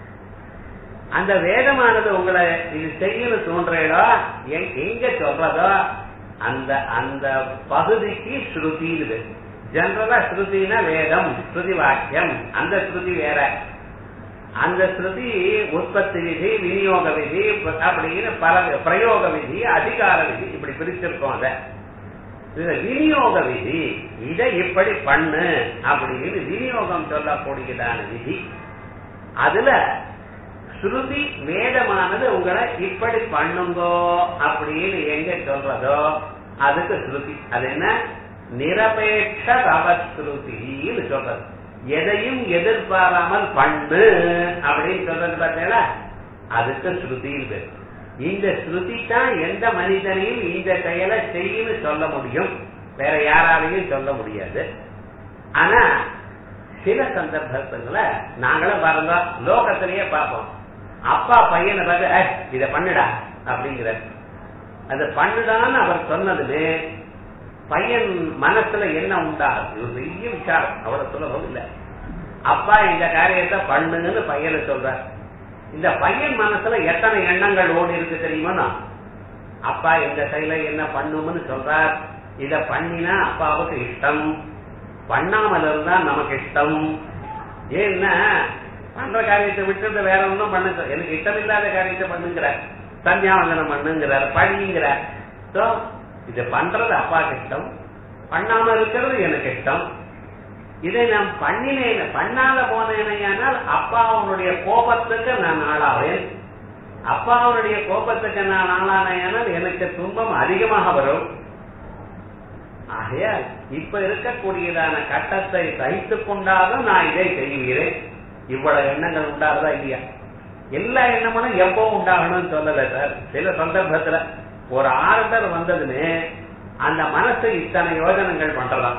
அந்த வேதமானது உங்களை இது செய்யணும் தூண்டுறீடோ எங்க சொல்றதோ அந்த அந்த பகுதிக்கு ஸ்ருதின்னு பேரு ஜெனரலா ஸ்ருதினா வேதம் ஸ்ருதி வாக்கியம் அந்த ஸ்ருதி வேற அந்த ஸ்ருதி உற்பத்தி விதி விநியோக விதி அப்படின்னு பல பிரயோக விதி அதிகார விதி இப்படி பிரிச்சிருக்கோம் அத இது விநியோக விதி இதை இப்படி பண்ணு அப்படின்னு விநியோகம் சொல்லக்கூடியதான விதி அதுல ஸ்ருதி வேதமானது உங்களை இப்படி பண்ணுங்கோ அப்படின்னு எங்க சொல்றதோ அதுக்கு ஸ்ருதி அது என்ன நிரபேட்ச ரவஸ்ருதின்னு சொல்றது எதையும் எதிர்பாராமல் பண்ணு அப்படின்னு சொல்றது பார்த்தீங்களா அதுக்கு ஸ்ருதின்னு பேர் இந்த ஸ்ருதி தான் எந்த மனிதனையும் இந்த செயலை செய்யுன்னு சொல்ல முடியும் வேற யாராலையும் சொல்ல முடியாது ஆனா சில சந்தர்ப்பத்துல நாங்களும் பாருங்க லோகத்திலேயே பார்ப்போம் அப்பா பையனை பார்த்து இத பண்ணுடா அப்படிங்கிற அது பண்ணுடான்னு அவர் சொன்னதுன்னு பையன் மனசுல என்ன உண்டாகுது பெரிய விசாரம் அவ்வளவு சுலபம் இல்ல அப்பா இந்த காரியத்தை பண்ணுன்னு பையனை சொல்றார் இந்த பையன் மனசுல எத்தனை எண்ணங்கள் ஓடி இருக்கு தெரியுமா அப்பா இந்த செயலை என்ன பண்ணும்னு சொல்றார் இத பண்ணினா அப்பாவுக்கு இஷ்டம் பண்ணாமல் இருந்தா நமக்கு இஷ்டம் ஏன்னா பண்ற காரியத்தை விட்டுட்டு வேற ஒன்றும் பண்ண எனக்கு இஷ்டம் இல்லாத காரியத்தை பண்ணுங்கிற சந்தியாவந்தனம் பண்ணுங்கிறார் பழிங்கிறார் சோ இது பண்றது அப்பாக்கு இஷ்டம் பண்ணாம இருக்கிறது எனக்கு இஷ்டம் இதை நான் பண்ணினேன் பண்ணாத போனேனையானால் அப்பாவுடைய கோபத்துக்கு நான் ஆளாவேன் அப்பாவுடைய கோபத்துக்கு நான் ஆளானேனால் எனக்கு துன்பம் அதிகமாக வரும் ஆகையால் இப்ப இருக்கக்கூடியதான கட்டத்தை சகித்துக் கொண்டாலும் நான் இதை செய்கிறேன் இவ்வளவு எண்ணங்கள் உண்டாகுதா இல்லையா எல்லா எண்ணமும் எப்போ உண்டாகணும்னு சொல்லல சார் சில சந்தர்ப்பத்துல ஒரு ஆர்டர் வந்ததுன்னு அந்த மனசு இத்தனை யோஜனங்கள் பண்றதாம்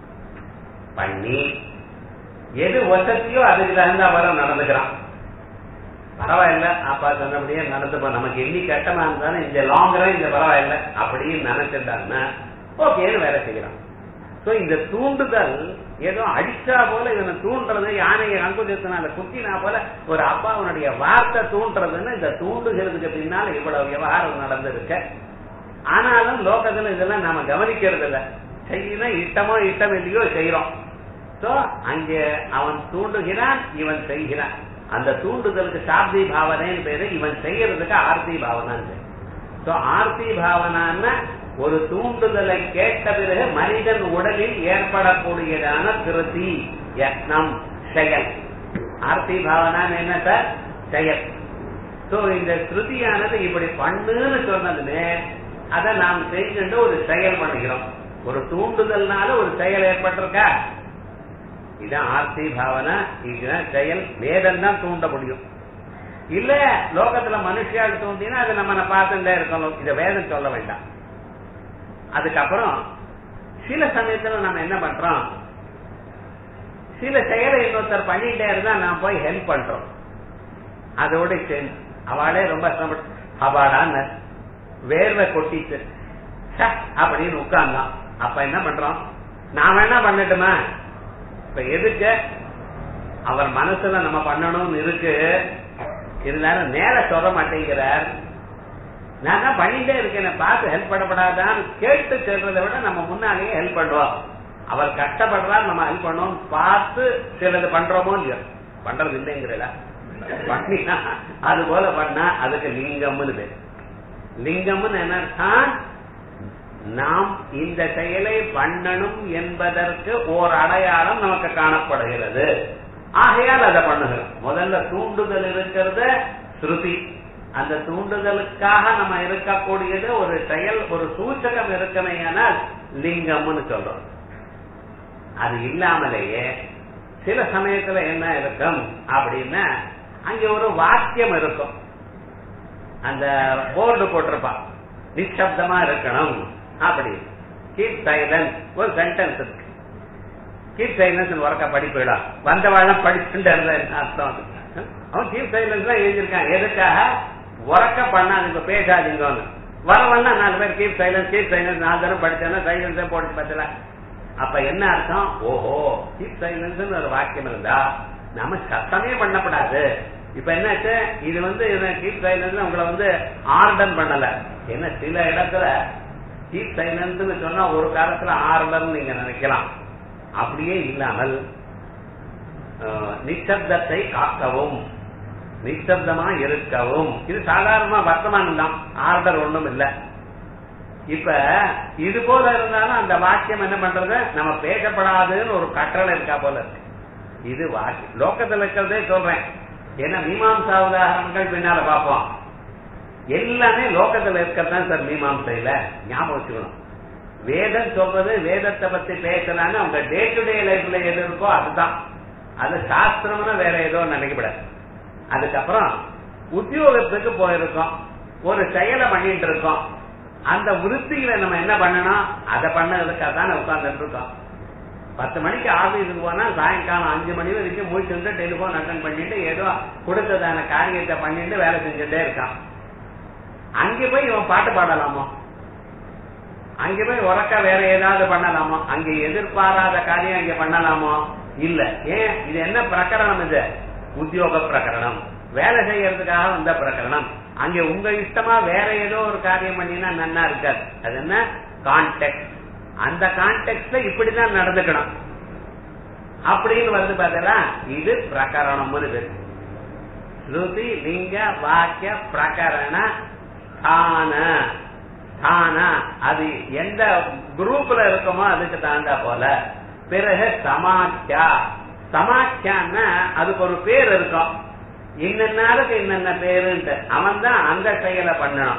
பண்ணி எது வசதியோ அதுக்கு தகுந்த அவரம் நடந்துக்கிறான் பரவாயில்ல அப்பா சொன்னபடியே நடந்துப்போம் நமக்கு எண்ணி கட்டமா இருந்தாலும் இந்த லாங் ரன் இந்த பரவாயில்ல அப்படின்னு நினைச்சிருந்தாங்கன்னா ஓகேன்னு வேலை செய்யறான் சோ இந்த தூண்டுதல் ஏதோ அடிச்சா போல இவனை தூண்டுறது யானையை அங்குஜத்தினால குத்தினா போல ஒரு அப்பாவனுடைய வார்த்தை தூண்டுறதுன்னு இந்த தூண்டுகிறதுக்கு பின்னால இவ்வளவு விவகாரம் நடந்திருக்க ஆனாலும் லோகத்துல இதெல்லாம் நாம கவனிக்கிறது இல்ல செய்யணும் இட்டமோ இட்டம் இல்லையோ செய்யறோம் சோ அங்க அவன் தூண்டுகிறான் இவன் செய்கிறான் அந்த தூண்டுதலுக்கு சாப்தி பாவனைன்னு பேரு இவன் செய்யறதுக்கு ஆர்த்தி பாவனான்னு பேரு சோ ஆர்த்தி பாவனான்னா ஒரு தூண்டுதலை கேட்ட பிறகு மனிதன் உடலில் ஏற்படக்கூடியதான திருத்தி யத்னம் செயல் ஆர்த்தி பாவனான்னு என்ன சார் செயல் சோ இந்த ஸ்ருதியானது இப்படி பண்ணுன்னு சொன்னதுமே அதை நாம் செய்கின்ற ஒரு செயல் பண்ணுகிறோம் ஒரு தூண்டுதல்னால ஒரு செயல் ஏற்பட்டிருக்கா இதான் ஆர்த்தி பாவனா இதுதான் செயல் வேதம் தான் தூண்ட முடியும் இல்ல லோகத்துல மனுஷியால் தூண்டினா அது நம்ம பார்த்துட்டே இருக்கணும் இத வேதம் சொல்ல வேண்டாம் அதுக்கப்புறம் சில சமயத்துல நம்ம என்ன பண்றோம் சில செயலை இன்னொருத்தர் பண்ணிட்டே இருந்தா நான் போய் ஹெல்ப் பண்றோம் அதோட சேர்ந்து அவளே ரொம்ப சிரமப்பட்டு அபாடான்னு வேர்வை கொட்டிச்சு ச்ச, அப்படின்னு உட்கார்ந்தான் அப்ப என்ன பண்றோம் நான் வேணா பண்ணட்டுமா இப்ப எதுக்கு அவர் மனசுல நம்ம பண்ணணும்னு இருக்கு இருந்தாலும் நேர சொல்ல மாட்டேங்கிறார் நான் தான் பண்ணிட்டே இருக்கேன் பார்த்து ஹெல்ப் பண்ணப்படாதான்னு கேட்டு சொல்றதை விட நம்ம முன்னாலேயே ஹெல்ப் பண்ணுவோம் அவர் கஷ்டப்படுறார் நம்ம ஹெல்ப் பண்ணுவோம் பார்த்து சிலது பண்றோமோ இல்லையோ பண்றது இல்லைங்கிறல பண்ணினா அது போல பண்ணா அதுக்கு லிங்கம்னு பேர் லிங்கம்னு என்ன நாம் இந்த செயலை பண்ணணும் என்பதற்கு ஓர் அடையாளம் நமக்கு காணப்படுகிறது ஆகையால் அதை பண்ணுகிறோம் முதல்ல தூண்டுதல் இருக்கிறத ஸ்ருதி அந்த தூண்டுதலுக்காக நம்ம இருக்கக்கூடியது ஒரு செயல் ஒரு சூச்சகம் இருக்கமையானால் லிங்கம்னு சொல்றோம் அது இல்லாமலேயே சில சமயத்துல என்ன இருக்கும் அப்படின்னா அங்க ஒரு வாக்கியம் இருக்கும் அந்த போர்டு போட்டிருப்பான் நிசப்தமா இருக்கணும் அப்படி கீப் சைலன்ஸ் ஒரு சென்டென்ஸ் இருக்கு கீப் சைலன்ஸ் உறக்க படிப்பிடலாம் வந்தவாழம் படிச்சுட்டு இருந்தா என்ன அர்த்தம் அது? அவன் கீப் சைலன்ஸ் தான் எழுதியிருக்கான் எதுக்காக உறக்க பண்ணாதீங்க பேசாதீங்கன்னு வரவன்னா நாலு பேர் கீப் சைலன்ஸ் கீப் சைலன்ஸ் நாலு தரம் படிச்சேன்னா சைலன்ஸே போட்டு பத்தல அப்ப என்ன அர்த்தம் ஓஹோ கீப் சைலன்ஸ் ஒரு வாக்கியம் இருந்தா நம்ம சத்தமே பண்ணப்படாது இப்ப என்னாச்சு இது வந்து கீப் சைலன்ஸ் உங்களை வந்து ஆர்டர் பண்ணல ஏன்னா சில இடத்துல கீப் சைலன்ஸ் சொன்னா ஒரு காலத்துல ஆர்டர் நீங்க நினைக்கலாம் அப்படியே இல்லாமல் அஹ், நிசப்தத்தை காக்கவும் நிசப்தமா இருக்கவும் இது சாதாரணமா வர்த்தமானம் தான் ஆர்டர் ஒண்ணும் இல்ல இப்ப இது போல இருந்தாலும் அந்த வாக்கியம் என்ன பண்றது நம்ம பேசப்படாதுன்னு ஒரு கட்டளை இருக்கா போல இருக்கு இது வாக்கியம் லோக்கத்துல இருக்கிறதே சொல்றேன் ஏன்னா மீமாம்சா உதாரணங்கள் பின்னால பார்ப்போம் எல்லாமே லோக்கத்துல இருக்கிறதான் சார் மீமாம்சையில ஞாபகம் வச்சுக்கணும் வேதம் சொல்றது வேதத்தை பத்தி பேசலான்னு அவங்க டே டு டே லைஃப்ல எது இருக்கோ அதுதான் அது சாஸ்திரம்னு வேற ஏதோ நினைக்கப்படாது அதுக்கப்புறம் உத்தியோகத்துக்கு போயிருக்கோம் ஒரு செயலை பண்ணிட்டு இருக்கோம் அந்த விருத்திகளை நம்ம என்ன பண்ணணும் அதை பண்ணதுக்காக தான் உட்கார்ந்துட்டு இருக்கோம் பத்து மணிக்கு ஆபீஸுக்கு போனா சாயங்காலம் அஞ்சு மணி வரைக்கும் முடிச்சுட்டு டெலிபோன் அட்டன் பண்ணிட்டு ஏதோ கொடுத்ததான காரியத்தை பண்ணிட்டு வேலை செஞ்சுட்டே இருக்கான் அங்க போய் இவன் பாட்டு பாடலாமோ அங்க போய் உறக்க வேற ஏதாவது பண்ணலாமோ அங்க எதிர்பாராத காரியம் அங்க பண்ணலாமோ இல்ல ஏன் இது என்ன பிரகரணம் இது உத்தியோக பிரகரணம் வேலை செய்யறதுக்காக வந்த பிரகரணம் அங்க உங்க இஷ்டமா வேற ஏதோ ஒரு காரியம் பண்ணினா நன்னா இருக்காது அது என்ன கான்டெக்ட் அந்த கான்டெக்ட்ல இப்படிதான் நடந்துக்கணும் அப்படின்னு வந்து பார்த்தா இது பிரகரணம்னு பேரு ஸ்ருதி லிங்க வாக்கிய பிரகரண ஸ்தான ஸ்தான அது எந்த குரூப்ல இருக்குமோ அதுக்கு தகுந்தா போல பிறகு சமாக்கியா சமாக்கியான்னா அதுக்கு ஒரு பேர் இருக்கும் இன்னன்னாருக்கு இன்னென்ன பேருன்ட்டு அவன் தான் அந்த செயலை பண்ணணும்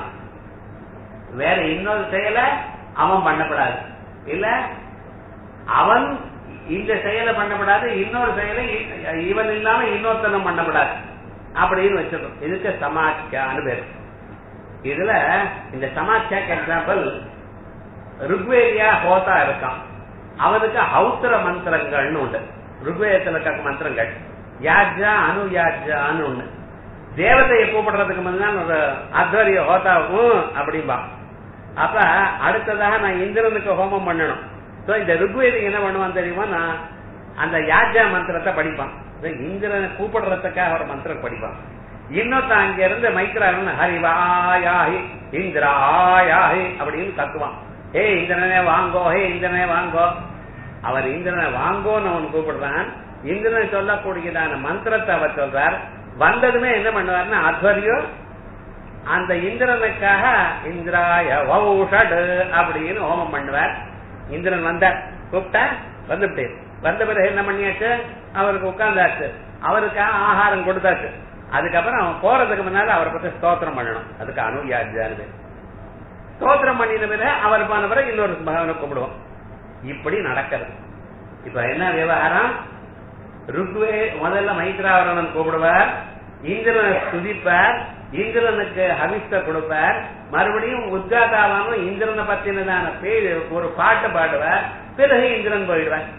வேற இன்னொரு செயலை அவன் பண்ணப்படாது இல்ல அவன் இந்த செயலை பண்ணப்படாது இன்னொரு செயலை இ- இவன் இல்லாம இன்னொருத்தனும் பண்ணப்படாது அப்படின்னு வச்சிருக்கோம் இதுக்கு சமாக்கியான்னு பேரு இதுல இந்த சமாக்கியாக்கு எக்ஸாம்பிள் ருக்வேதியா ஹோதா இருக்கான் அவனுக்கு ஹௌத்திர மந்திரங்கள்னு உண்டு ருக்வேதத்துல இருக்க மந்திரங்கள் யாஜ்ஜா அனு யாஜ்ஜான்னு ஒண்ணு தேவதையை கூப்பிடுறதுக்கு முன்னால் ஒரு அத்வரிய ஹோதா ஊம் அப்படிம்பா அப்ப அடுத்ததாக நான் இந்திரனுக்கு ஹோமம் பண்ணணும் சோ இந்த ருக்வேதி என்ன பண்ணுவான் தெரியுமா நான் அந்த யாஜ்ஜா மந்திரத்தை படிப்பான் இந்த இந்திரனை கூப்பிடுறதுக்காக ஒரு மந்திரம் படிப்பான் இன்னொருத்த அங்க இருந்து மைக்ரான் ஹரிவாயாஹி இந்திராயாஹி அப்படின்னு கத்துவான் ஹே இந்திரனே வாங்கோ ஹே இந்திரனே வாங்கோ அவர் இந்திரனை வாங்கோன்னு அவன் கூப்பிடுறான் இந்திரனை சொல்லக்கூடியதான மந்திரத்தை அவர் சொல்றார் வந்ததுமே என்ன பண்ணுவார்னா அத்வரியம் அந்த இந்திரனுக்காக இந்திராய வௌஷடு அப்படின்னு ஹோமம் பண்ணுவார் இந்திரன் வந்தார் கூப்பிட்டா வந்துட்டு வந்த பிறகு என்ன பண்ணியாச்சு அவருக்கு உட்கார்ந்தாச்சு அவருக்காக ஆகாரம் கொடுத்தாச்சு அதுக்கப்புறம் அவன் போறதுக்கு முன்னால அவரை பத்தி ஸ்தோத்திரம் பண்ணணும் அதுக்கு அனுயாஜானது ஸ்தோத்திரம் பண்ணின பிறகு அவர் போன பிறகு இன்னொரு பகவானை கூப்பிடுவோம் இப்படி நடக்கிறது இப்ப என்ன விவகாரம் ருக்வே முதல்ல மைத்ராவரணன் கூப்பிடுவார் இந்திரனை துதிப்பார் இந்திரனுக்கு ஹவிஸ்த கொடுப்பார் மறுபடியும் உத்காதாவானும் இந்திரனை பத்தினதான பேர் ஒரு பாட்டு பாடுவார் பிறகு இந்திரன் போயிடுவார்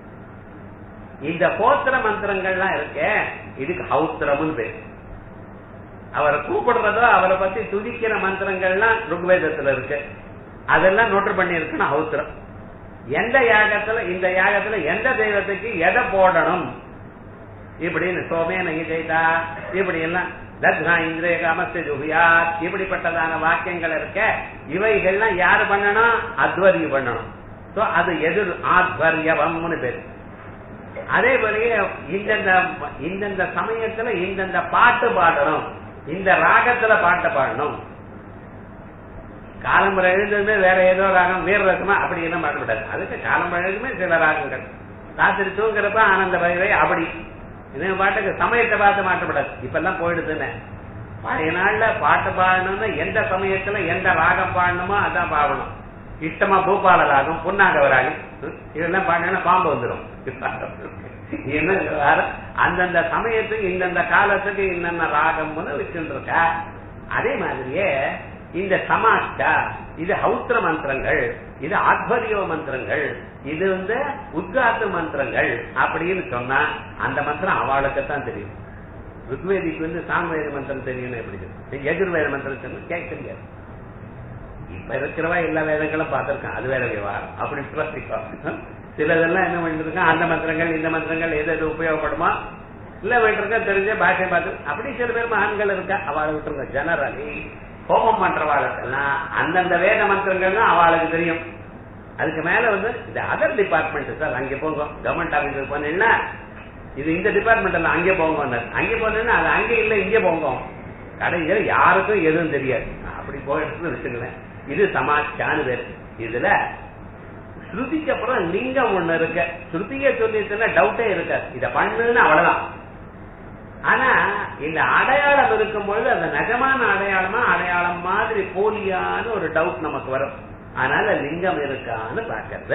இந்த போத்திர மந்திரங்கள்லாம் இருக்க இதுக்கு ஹௌத்திரம்னு பேர் அவரை கூப்பிடுறதோ அவரை பத்தி துதிக்கிற மந்திரங்கள்லாம் ருக்வேதத்துல இருக்கு அதெல்லாம் நோட்டு பண்ணி இருக்குன்னு ஹௌத்திரம் எந்த யாகத்துல இந்த யாகத்துல எந்த தெய்வத்துக்கு எதை போடணும் இப்படின்னு சோமேன இதைதா இப்படி எல்லாம் லக்னா இந்திரிய காமஸ்து ஜுகியாத் இப்படிப்பட்டதான வாக்கியங்கள் இருக்க இவைகள்லாம் யாரு பண்ணணும் அத்வரி பண்ணணும் சோ அது எதிர் ஆத்வரியவம்னு பேரு அதே போலயே இந்தந்த இந்தந்த சமயத்துல இந்தந்த பாட்டு பாடணும் இந்த ராகத்துல பாட்டு பாடணும் காலம்பரை எழுந்ததுமே வேற ஏதோ ராகம் வீர ரசமா அப்படி எல்லாம் பாடக்கூடாது அதுக்கு காலம்பரை எழுதுமே சில ராகங்கள் ராத்திரி தூங்குறப்ப ஆனந்த பயிரை அப்படி இது பாட்டுக்கு சமயத்தை பார்த்து மாற்றப்படாது இப்ப எல்லாம் போயிடுதுன்னு பழைய நாள்ல பாட்டு பாடணும்னு எந்த சமயத்துல எந்த ராகம் பாடணுமோ அதான் பாடணும் இஷ்டமா பூபால ராகம் புன்னாங்க ராகம் இதெல்லாம் பாடினா பாம்பு வந்துடும் என்ன அந்தந்த சமயத்துக்கு இந்தந்த காலத்துக்கு இந்தந்த ராகம்னு வச்சுட்டு இருக்கா அதே மாதிரியே இந்த சமாஷ்டா இது ஹௌத்திர மந்திரங்கள் இது ஆத்வரியோ மந்திரங்கள் இது வந்து உத்காத்து மந்திரங்கள் அப்படின்னு சொன்னா அந்த மந்திரம் அவளுக்கு தான் தெரியும் ருக்வேதிக்கு வந்து சாமவேத மந்திரம் தெரியும் எப்படி எதிர்வேத மந்திரம் சொன்னா கேட்க தெரியாது இப்ப இருக்கிறவா எல்லா வேதங்களும் பார்த்திருக்கான் அது வேற விவகாரம் அப்படி சிலதெல்லாம் என்ன பண்ணிருக்கான் அந்த மந்திரங்கள் இந்த மந்திரங்கள் எது எது உபயோகப்படுமா இல்ல விட்டுருக்க தெரிஞ்ச பாஷை பார்த்து அப்படி சில பேர் மகான்கள் இருக்கா அவளை விட்டுருங்க ஜெனரலி ஹோமம் பண்றவாளுக்கெல்லாம் அந்தந்த வேத மந்திரங்கள்லாம் அவளுக்கு தெரியும் அதுக்கு மேல வந்து இது அதர் டிபார்ட்மெண்ட் சார் அங்கே போங்க கவர்மெண்ட் ஆபீஸுக்கு போனீங்கன்னா இது இந்த டிபார்ட்மெண்ட் எல்லாம் அங்கே போங்க அங்கே போனீங்கன்னா அது அங்கே இல்ல இங்கே போங்க கடைசியில் யாருக்கும் எதுவும் தெரியாது அப்படி போயிட்டு வச்சுங்களேன் இது சமாச்சான்னு பேரு இதுல ஸ்ருதிக்கு அப்புறம் லிங்கம் ஒண்ணு இருக்கு ஸ்ருதிய சொல்லிட்டுன்னா டவுட்டே இருக்காது இத பண்ணுன்னு அவ்வளவுதான் ஆனா இந்த அடையாளம் இருக்கும் பொழுது அந்த நிஜமான அடையாளமா அடையாளம் மாதிரி போலியான ஒரு டவுட் நமக்கு வரும் அதனால லிங்கம் இருக்கான்னு பாக்கிறது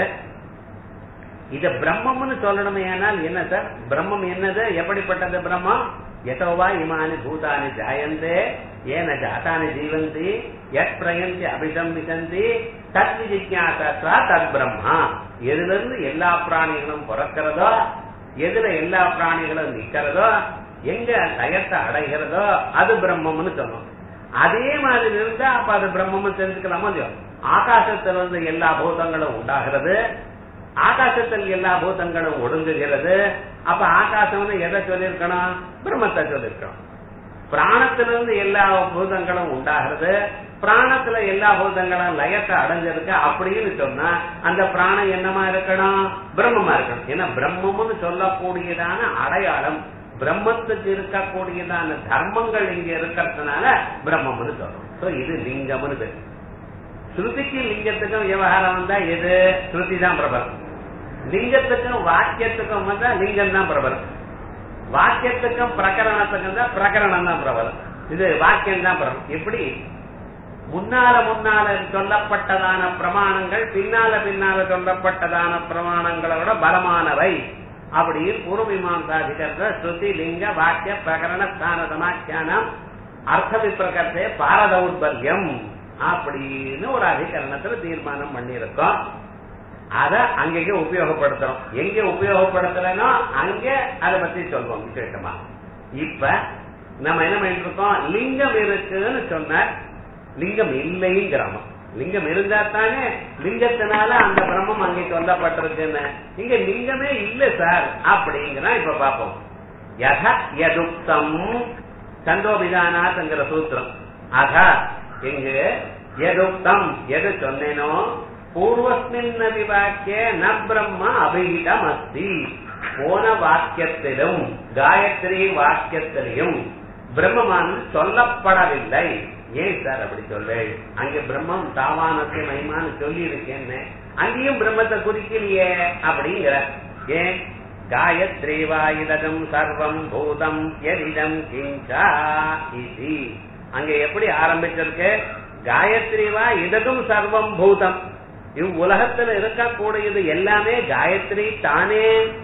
இத பிரம்மம்னு சொல்லணுமே ஆனால் என்ன சார் பிரம்மம் என்னது எப்படிப்பட்டது பிரம்மம் எதோவா இமானி பூதானி ஜாயந்தே ஏன ஜாத்தானி ஜீவந்தி எத் பிரயந்தி அபிசம்பிசந்தி தத் விஜிஜாசா தத் பிரம்மா எதுல இருந்து எல்லா பிராணிகளும் பிறக்கிறதோ எதுல எல்லா பிராணிகளும் நிக்கிறதோ எங்க லயத்தை அடைகிறதோ அது பிரம்மம்னு சொன்னோம் அதே மாதிரி இருந்தா அப்ப அது பிரம்மம்னு தெரிஞ்சுக்கலாமோ இல்லையோ ஆகாசத்துல இருந்து எல்லா பூதங்களும் உண்டாகிறது ஆகாசத்தில் எல்லா பூதங்களும் ஒடுங்குகிறது அப்ப ஆகாசம் எதை சொல்லியிருக்கணும் பிரம்மத்தை சொல்லியிருக்கணும் பிராணத்திலிருந்து எல்லா பூதங்களும் உண்டாகிறது பிராணத்துல எல்லா பூதங்களும் லயத்தை அடைஞ்சிருக்கு அப்படின்னு சொன்னா அந்த பிராணம் என்னமா இருக்கணும் பிரம்மமா இருக்கணும் ஏன்னா பிரம்மம்னு சொல்லக்கூடியதான அடையாளம் பிரம்மத்துக்கு இருக்கக்கூடியதான தர்மங்கள் இங்க இருக்கிறதுனால பிரம்மம்னு சொல்றோம் சோ இது லிங்கம்னு பேரு ஸ்ருதிக்கு லிங்கத்துக்கும் விவகாரம் வந்தா எது ஸ்ருதி தான் பிரபலம் லிங்கத்துக்கும் வாக்கியத்துக்கும் வந்தா லிங்கம் தான் பிரபலம் வாக்கியத்துக்கும் பிரகரணத்துக்கும் தான் பிரகரணம் தான் பிரபலம் இது வாக்கியம் தான் பிரபலம் எப்படி முன்னால முன்னால சொல்லப்பட்டதான பிரமாணங்கள் பின்னால பின்னால சொல்லப்பட்டதான பிரமாணங்களை விட பலமானவை அப்படின்னு பூர்வமீமாசாதிகர்த்த ஸ்ருதி லிங்க வாக்கிய பிரகரண ஸ்தான சமாக்கியானம் அர்த்த விப்பிரகத்தை பாரதௌர்பல்யம் அப்படின்னு ஒரு அதிகரணத்துல தீர்மானம் பண்ணியிருக்கோம் அத அங்கங்க உபயோகப்படுத்துறோம் எங்க உபயோகப்படுத்துறனோ அங்க அதை பத்தி சொல்வோம் விசேஷமா இப்ப நம்ம என்ன பண்ணிட்டு இருக்கோம் லிங்கம் இருக்குன்னு சொன்ன லிங்கம் இல்லைங்கிறோம் லிங்கம் இருந்தா தானே லிங்கத்தினால அந்த பிரம்மம் அங்கே சொல்லப்பட்டிருக்குன்னு இங்க லிங்கமே இல்ல சார் அப்படிங்கிறா இப்ப பாப்போம் யத யதுக்தம் சந்தோபிதானாத்ங்கிற சூத்திரம் ஆக இங்கு எதுக்தம் எது சொன்னேனோ பூர்வஸ்மின் வாக்கிய ந பிரம்ம அபிகிதம் அஸ்தி போன வாக்கியத்திலும் காயத்ரி வாக்கியத்திலையும் பிரம்மமானது சொல்லப்படவில்லை ஏன் சார் அப்படி சொல்றேன் அங்க பிரம்மம் தாவானத்தை மகிமான்னு சொல்லி இருக்கேன்னு அங்கேயும் பிரம்மத்தை குறிக்கலையே அப்படிங்கிற ஏன் காயத்ரி வாயுதகம் சர்வம் பூதம் எதிதம் கிஞ்சா இது அங்க எப்படி ஆரம்பிச்சிருக்கு காயத்ரி வா இதகும் சர்வம் பூதம் இவ் உலகத்துல இருக்கக்கூடியது எல்லாமே காயத்ரி தானே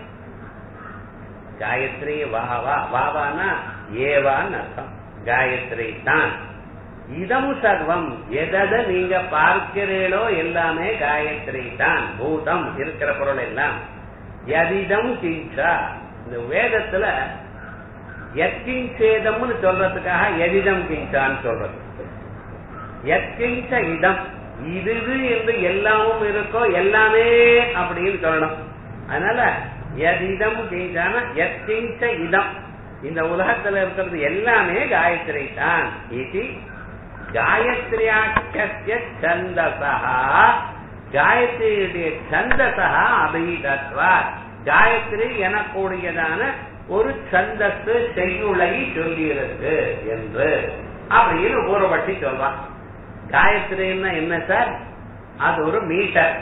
காயத்ரி வாவா வாவானா ஏவான்னு அர்த்தம் காயத்ரி தான் இதம் சர்வம் எதை நீங்க பார்க்கிறீர்களோ எல்லாமே காயத்ரி தான் பூதம் இருக்கிற பொருள் எல்லாம் எதிதம் கிஞ்சா இந்த வேதத்துல எத்திஞ்சேதம்னு சொல்றதுக்காக எதிதம் கிஞ்சான்னு சொல்றது எத்திஞ்ச இடம் இது என்று எல்லாமும் இருக்கோ எல்லாமே அப்படின்னு சொல்லணும் அதனால எதிதம் கிஞ்சான எத்திஞ்ச இடம் இந்த உலகத்துல இருக்கிறது எல்லாமே காயத்ரி தான் இது காயத்ரியாக்கிய சந்தசா காயத்ரியுடைய சந்தசா அபிதத்வா காயத்ரி எனக்கூடியதான ஒரு சந்தத்து செய்யுளை சொல்லியிருக்கு என்று அப்படின்னு பூர்வப்பட்டி சொல்றான் காயத்ரின்னா என்ன சார் அது ஒரு மீட்டர்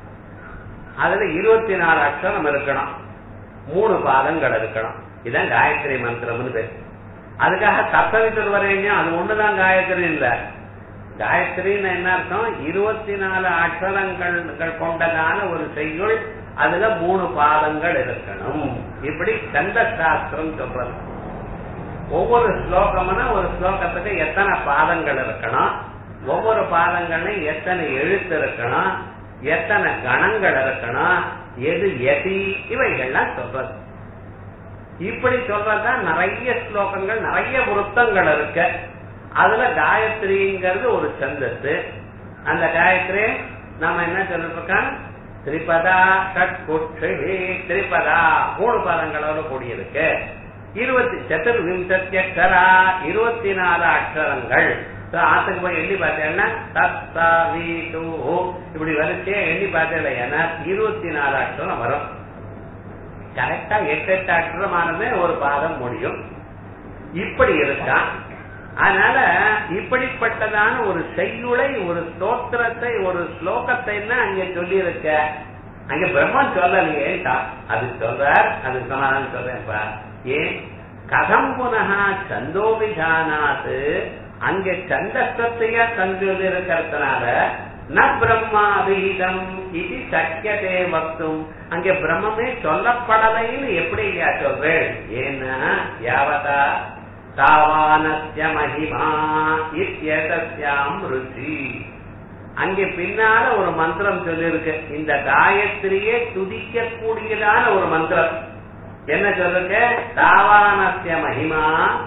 அதுல இருபத்தி நாலு அக்ஷரம் இருக்கணும் மூணு பாதங்கள் இருக்கணும் இதான் காயத்ரி மந்திரம்னு பேர் அதுக்காக தத்தவித்தர் வரையும் அது ஒண்ணுதான் காயத்ரி இல்ல காயத்ரின்னு என்ன அர்த்தம் இருபத்தி நாலு அக்ஷரங்கள் கொண்டதான ஒரு செய்யுள் அதுல மூணு பாதங்கள் இருக்கணும் இப்படி கந்த சாஸ்திரம் சொல்றது ஒவ்வொரு ஸ்லோகம்னா ஒரு ஸ்லோகத்துக்கு எத்தனை பாதங்கள் இருக்கணும் ஒவ்வொரு பாதங்கள்லையும் எத்தனை எழுத்து இருக்கணும் எத்தனை கணங்கள் இருக்கணும் எது எதி இவைகள்லாம் சொல்றது இப்படி சொல்றதுதான் நிறைய ஸ்லோகங்கள் நிறைய விருத்தங்கள் இருக்கு அதுல காயத்ரிங்கிறது ஒரு சந்தத்து அந்த காயத்ரி நாம என்ன சொல்லிட்டு இருக்கோம் திரிபதா ஷட்குட்சி திரிபதா மூணு பதங்களோட கூடியிருக்கு இருபத்தி சதுர்விம்சத்தியக்கரா இருபத்தி நாலு அக்ஷரங்கள் ஆத்துக்கு போய் எண்ணி பார்த்தேன்னா தத்தா வீட்டு இப்படி வரிசையா எண்ணி பார்த்தேன் ஏன்னா இருபத்தி நாலு அக்ஷரம் வரும் கரெக்டா எட்டு எட்டு அக்ஷரமானது ஒரு பாதம் முடியும் இப்படி இருக்கான் அதனால இப்படிப்பட்டதான ஒரு செய்யுளை ஒரு ஸ்தோத்திரத்தை ஒரு ஸ்லோகத்தை அங்க சொல்லி இருக்க அங்க பிரம்மன் சொல்லலையேட்டா அது சொல்றார் அது சொன்னாலும் சொல்றேன்ப்பா ஏன் கதம் புனகா சந்தோபிதானாத்து அங்க சந்தஸ்தத்தையா தந்து இருக்கிறதுனால ந பிரம்மாபீதம் இது சக்கியதே வக்தும் அங்க பிரம்மமே சொல்லப்படலைன்னு எப்படி சொல்றேன் ஏன்னா யாவதா தாவானஸ்ய மகிமா இத்தியதஸ்யாம் ருச்சி அங்கே பின்னால ஒரு மந்திரம் சொல்லிருக்கு இந்த காயத்ரியே துதிக்க கூடியதான ஒரு மந்திரம் என்ன சொல்லுங்க தாவானஸ்ய மகிமா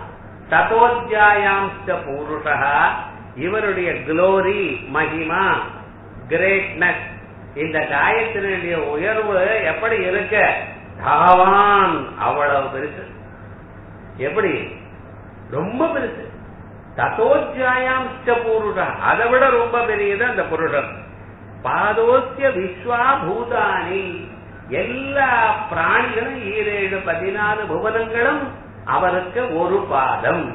ததோஜாயாம்ஸ்ட பூருஷா இவருடைய குளோரி மகிமா கிரேட்னஸ் இந்த காயத்தினுடைய உயர்வு எப்படி இருக்க தாவான் அவ்வளவு பெருசு எப்படி ரொம்ப பெருசு ததோஜாயாம் புருஷா அதை விட ரொம்ப பெரியது அந்த புருஷன் பாதோசிய விஸ்வா பூதானி எல்லா பிராணிகளும் ஈரேழு பதினாலு புவனங்களும் அவருக்கு ஒரு பாதம்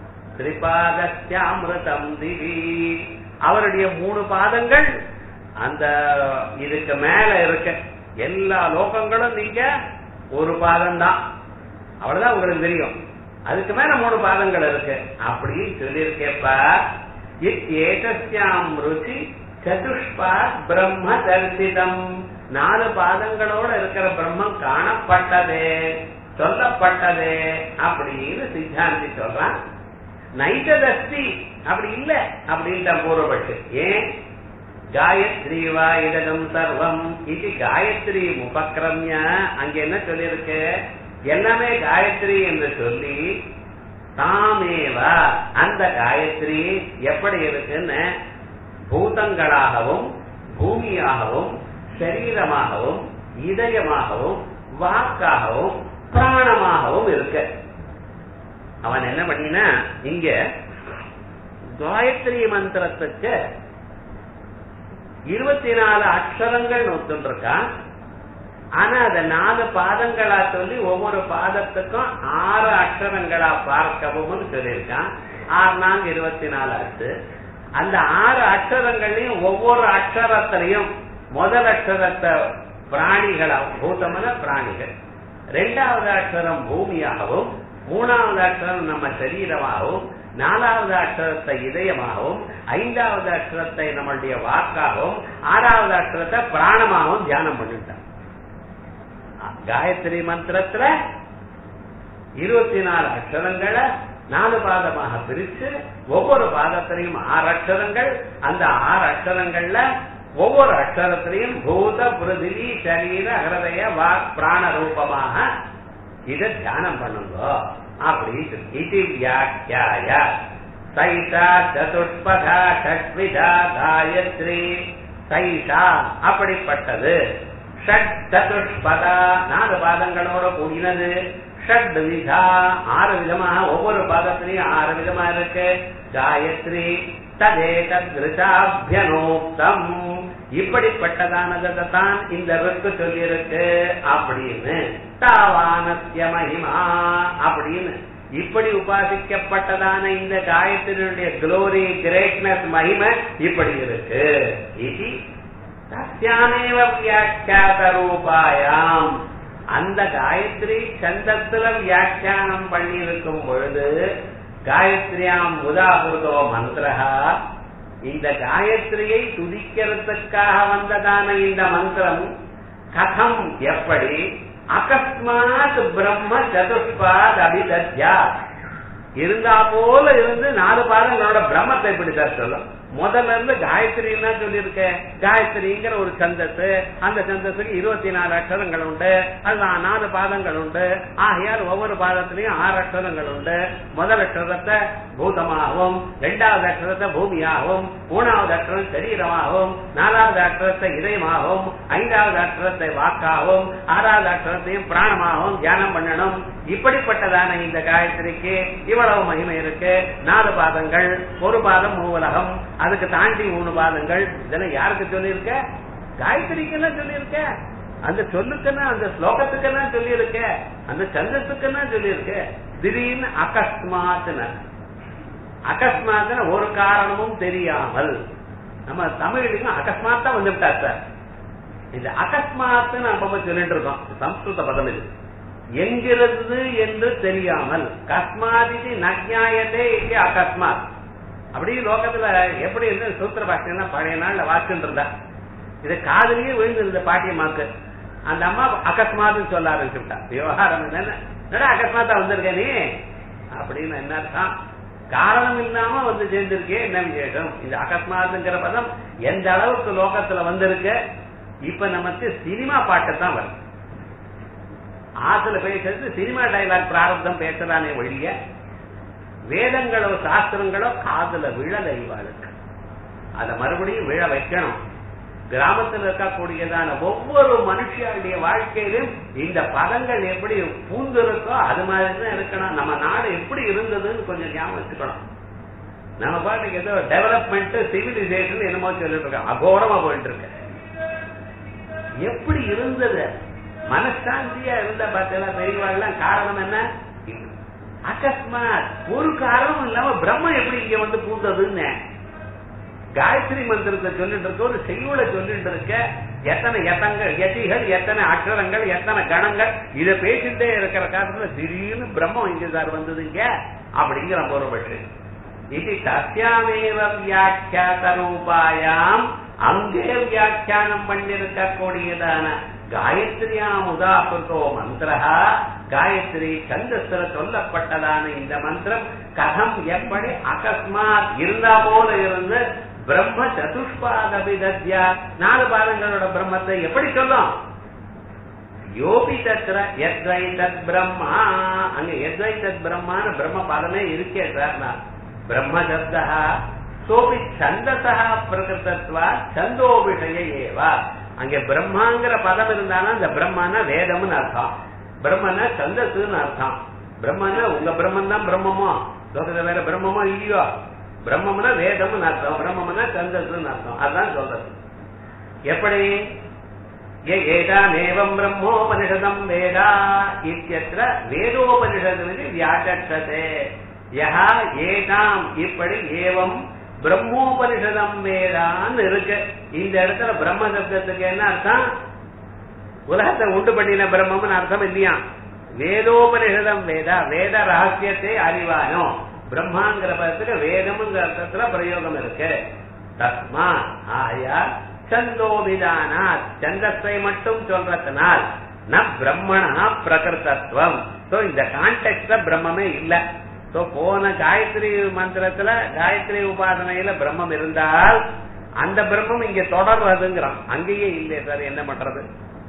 திரிபாதம் திவி அவருடைய மூணு பாதங்கள் அந்த இதுக்கு மேல இருக்க எல்லா லோகங்களும் நீங்க ஒரு பாதம் தான் அவ்வளவுதான் உங்களுக்கு தெரியும் அதுக்கு மேல மூணு பாதங்கள் இருக்கு அப்படின்னு சொல்லியிருக்கேப்பா ஏதஸ்யாம் ருச்சி சதுஷ்பா பிரம்ம தரிசிதம் நாலு பாதங்களோட இருக்கிற பிரம்மம் காணப்பட்டதே சொல்லப்பட்டதே அப்படின்னு சித்தாந்தி சொல்றான் நைததஸ்தி அப்படி இல்ல அப்படின்ற பூர்வப்பட்டு ஏன் காயத்ரி வா இதகம் சர்வம் இது காயத்ரி உபக்கிரமிய அங்க என்ன சொல்லியிருக்கு எல்லாமே காயத்ரி என்று சொல்லி தாமேவா அந்த காயத்ரி எப்படி இருக்குன்னு பூதங்களாகவும் பூமியாகவும் சரீரமாகவும் இதயமாகவும் வாக்காகவும் பிராணமாகவும் இருக்கு அவன் என்ன பண்ணினா இங்க காயத்ரி மந்திரத்துக்கு இருபத்தி நாலு அக்ஷரங்கள் நொத்துருக்கான் ஆனா அத நாலு பாதங்களா சொல்லி ஒவ்வொரு பாதத்துக்கும் ஆறு அக்ஷரங்களா பார்க்கவும் சொல்லியிருக்கான் ஆறு நான்கு இருபத்தி நாலு ஆச்சு அந்த ஆறு அக்ஷரங்களையும் ஒவ்வொரு அக்ஷரத்திலையும் முதல் அக்ஷரத்தை பிராணிகளா பூதமன பிராணிகள் ரெண்டாவது அக்ஷரம் பூமியாகவும் மூணாவது அக்ஷரம் நம்ம சரீரமாகவும் நாலாவது அக்ஷரத்தை இதயமாகவும் ஐந்தாவது அக்ஷரத்தை நம்மளுடைய வாக்காகவும் ஆறாவது அக்ஷரத்தை பிராணமாகவும் தியானம் பண்ணிட்டான் காயத்ரி மந்திரத்துல இருபத்தி நாலு அக்ஷரங்களை நாலு பாதமாக பிரிச்சு ஒவ்வொரு பாதத்திலையும் ஆறு அக்ஷரங்கள் அந்த ஆறு அக்ஷரங்கள்ல ஒவ்வொரு அக்ஷரத்திலையும் பூத பிருதிவி சரீர ஹிருதய வாக் பிராண ரூபமாக இத தியானம் பண்ணுங்க அப்படின்னு இது வியாக்கியாய சைஷா சதுஷ்பதா ஷட்விதா காயத்ரி சைஷா அப்படிப்பட்டது ஷட் சதுஷ்பதா நாலு பாதங்களோட கூடினது ஷட் விதா ஆறு விதமாக ஒவ்வொரு பாதத்திலையும் ஆறு விதமா இருக்கு காயத்ரி ததேகிருஷாபியனோக்தம் இப்படிப்பட்டதானதை தான் இந்த ருக்கு சொல்லியிருக்கு அப்படின்னு தாவானத்திய மகிமா அப்படின்னு இப்படி உபாசிக்கப்பட்டதான இந்த காயத்தினுடைய குளோரி கிரேட்னஸ் மகிமை இப்படி இருக்கு இது சத்தியாமேவ வியாக்கியாத ரூபாயாம் அந்த காயத்ரி சந்தத்துல வியாக்கியானம் பண்ணி இருக்கும் பொழுது காயத்ரியாம் உதாபுருதோ மந்திரா இந்த காயத்ரியை துதிக்கிறதுக்காக வந்ததான இந்த மந்திரம் கதம் எப்படி அகஸ்மாத் பிரம்ம சதுஷ்பாத் அபிதத்யா இருந்தா போல இருந்து நாலு பாதங்களோட பிரம்மத்தை இப்படி சார் சொல்லும் முதல்ல இருந்து காயத்ரி என்ன சொல்லியிருக்க காயத்ரிங்கிற ஒரு சந்தத்து அந்த சந்தத்துக்கு இருபத்தி நாலு அக்ஷரங்கள் உண்டு அதுதான் நாலு பாதங்கள் உண்டு ஆகையால் ஒவ்வொரு பாதத்திலையும் ஆறு அக்ஷரங்கள் உண்டு முதல் அக்ஷரத்தை பூதமாகவும் இரண்டாவது அக்ஷரத்தை பூமியாகவும் மூணாவது அக்ஷரம் சரீரமாகவும் நாலாவது அக்ஷரத்தை இதயமாகவும் ஐந்தாவது அக்ஷரத்தை வாக்காகவும் ஆறாவது அக்ஷரத்தையும் பிராணமாகவும் தியானம் பண்ணணும் இப்படிப்பட்டதான இந்த காயத்ரிக்கு இவ்வளவு மகிமை இருக்கு நாலு பாதங்கள் ஒரு பாதம் மூவலகம் அதுக்கு தாண்டி மூணு பாதங்கள் இதெல்லாம் யாருக்கு சொல்லியிருக்க காயத்ரிக்கெல்லாம் சொல்லியிருக்க அந்த சொல்லுக்குன்னா அந்த ஸ்லோகத்துக்கெல்லாம் சொல்லியிருக்க அந்த சந்தத்துக்கெல்லாம் சொல்லியிருக்க திடீர்னு அகஸ்மாத்னு அகஸ்மாத்னு ஒரு காரணமும் தெரியாமல் நம்ம தமிழுக்கும் அகஸ்மாத்தா வந்துவிட்டா சார் இந்த அகஸ்மாத்து நம்ம சொல்லிட்டு இருக்கோம் சம்ஸ்கிருத பதம் இது எங்கிருந்து என்று தெரியாமல் கஸ்மாதிக்கு நக்ஞாயத்தே இங்கே அகஸ்மாத் அப்படி லோகத்துல எப்படி இருந்து சூத்திர பாஷ்யம் பழைய நாள்ல வாக்குன்னு இருந்தா இது காதலியே விழுந்திருந்த பாட்டியம்மாக்கு அந்த அம்மா அகஸ்மாத்னு சொல்ல ஆரம்பிச்சுட்டா விவகாரம் என்னன்னா அகஸ்மாத்தா வந்திருக்க நீ அப்படின்னு என்ன அர்த்தம் காரணம் இல்லாம வந்து சேர்ந்திருக்கே என்ன விசேஷம் இந்த அகஸ்மாத்துங்கிற பதம் எந்த அளவுக்கு லோகத்துல வந்திருக்கு இப்ப நமக்கு சினிமா பாட்டு தான் வருது ஆத்துல பேசுறது சினிமா டைலாக் பிராரப்தம் பேசுறானே ஒழிய வேதங்களோ சாஸ்திரங்களோ காதுல விழல இவாளுக்கு அத மறுபடியும் விழ வைக்கணும் கிராமத்தில் இருக்கக்கூடியதான ஒவ்வொரு மனுஷனுடைய வாழ்க்கையிலும் இந்த பதங்கள் எப்படி பூந்து இருக்கோ அது மாதிரி தான் இருக்கணும் நம்ம நாடு எப்படி இருந்ததுன்னு கொஞ்சம் ஞாபகம் வச்சுக்கணும் நம்ம பாட்டுக்கு ஏதோ டெவலப்மெண்ட் சிவிலைசேஷன் என்னமோ சொல்லிட்டு இருக்கோம் அகோரமா போயிட்டு இருக்கு எப்படி இருந்தது மனசாந்தியா இருந்த பார்த்தா பெரியவாள்லாம் காரணம் என்ன அகஸ்மாத் ஒரு காரணம் இல்லாம பிரம்மம் எப்படி இங்க வந்து பூந்ததுன்னு காயத்ரி மந்திரத்தை சொல்லிட்டு இருக்க ஒரு செய்யுளை சொல்லிட்டு இருக்க எத்தனை எத்தங்கள் எதிகள் எத்தனை அக்ஷரங்கள் எத்தனை கணங்கள் இத பேசிட்டே இருக்கிற காலத்துல திடீர்னு பிரம்மம் இங்க சார் வந்ததுங்க அப்படிங்கிற பொருள்பட்டு இது சத்தியாமேவ வியாக்கியாத ரூபாயாம் அங்கே வியாக்கியானம் பண்ணிருக்க கூடியதான காயத்ரியாம் உதாபிருத்தோ மந்திரா காயத்ரி சந்தஸ்திர சொல்லப்பட்டதான இந்த மந்திரம் கதம் எப்படி அகஸ்மாத் இருந்தா போல இருந்து பிரம்ம சதுஷ்பாதபிதத்யா நாலு பாதங்களோட பிரம்மத்தை எப்படி சொல்லும் யோபி தத்ர எத்வை தத் பிரம்மா அங்க எத்வை தத் பிரம்மான பிரம்ம பாதமே இருக்கே சார் பிரம்ம சப்தா சோபி சந்தசா பிரகிருத்தத்வா சந்தோ விஷய ஏவா அங்க பிரம்மாங்கிற பதம் இருந்தாலும் அந்த பிரம்மனா வேதம்னு அர்த்தம் பிரம்மனா சந்தஸ்ன்னு அர்த்தம் பிரம்மன்னா உங்க பிரம்மன் தான் பிரம்மமோ லோகத்துல வேற பிரம்மமோ இல்லையோ பிரம்மம்னா வேதம்னு அர்த்தம் பிரம்மம்னா சந்தஸ்னு அர்த்தம் அதான் சொல்றது எப்படி ய ஏதானேவம் பிரம்மோபனிஷதம் வேதா இத்தியற்ற வேதோபனிஷத்து வியாச்சே யஹா ஏதாம் இப்படி ஏவம் பிரம்மோபனிஷதம் வேதான்னு இருக்கு இந்த இடத்துல பிரம்ம சப்தத்துக்கு என்ன அர்த்தம் உலகத்தை உண்டு பண்ணின பிரம்மம்னு அர்த்தம் இல்லையா வேதோபனிஷதம் வேதா வேத ரகசியத்தை அறிவானோ பிரம்மாங்கிற பதத்துக்கு வேதம்ங்கிற அர்த்தத்துல பிரயோகம் இருக்கு தஸ்மா ஆயா சந்தோபிதானா சந்தத்தை மட்டும் சொல்றதுனால் ந பிரம்மணா பிரகிருத்தத்துவம் சோ இந்த கான்டெக்ட்ல பிரம்மமே இல்ல சோ போன காயத்ரி மந்திரத்துல காயத்ரி உபாசனையில பிரம்மம் இருந்தால் அந்த பிரம்மம் இங்க தொடர்றதுங்கிறான் அங்கேயே இல்லையே சார் என்ன பண்றது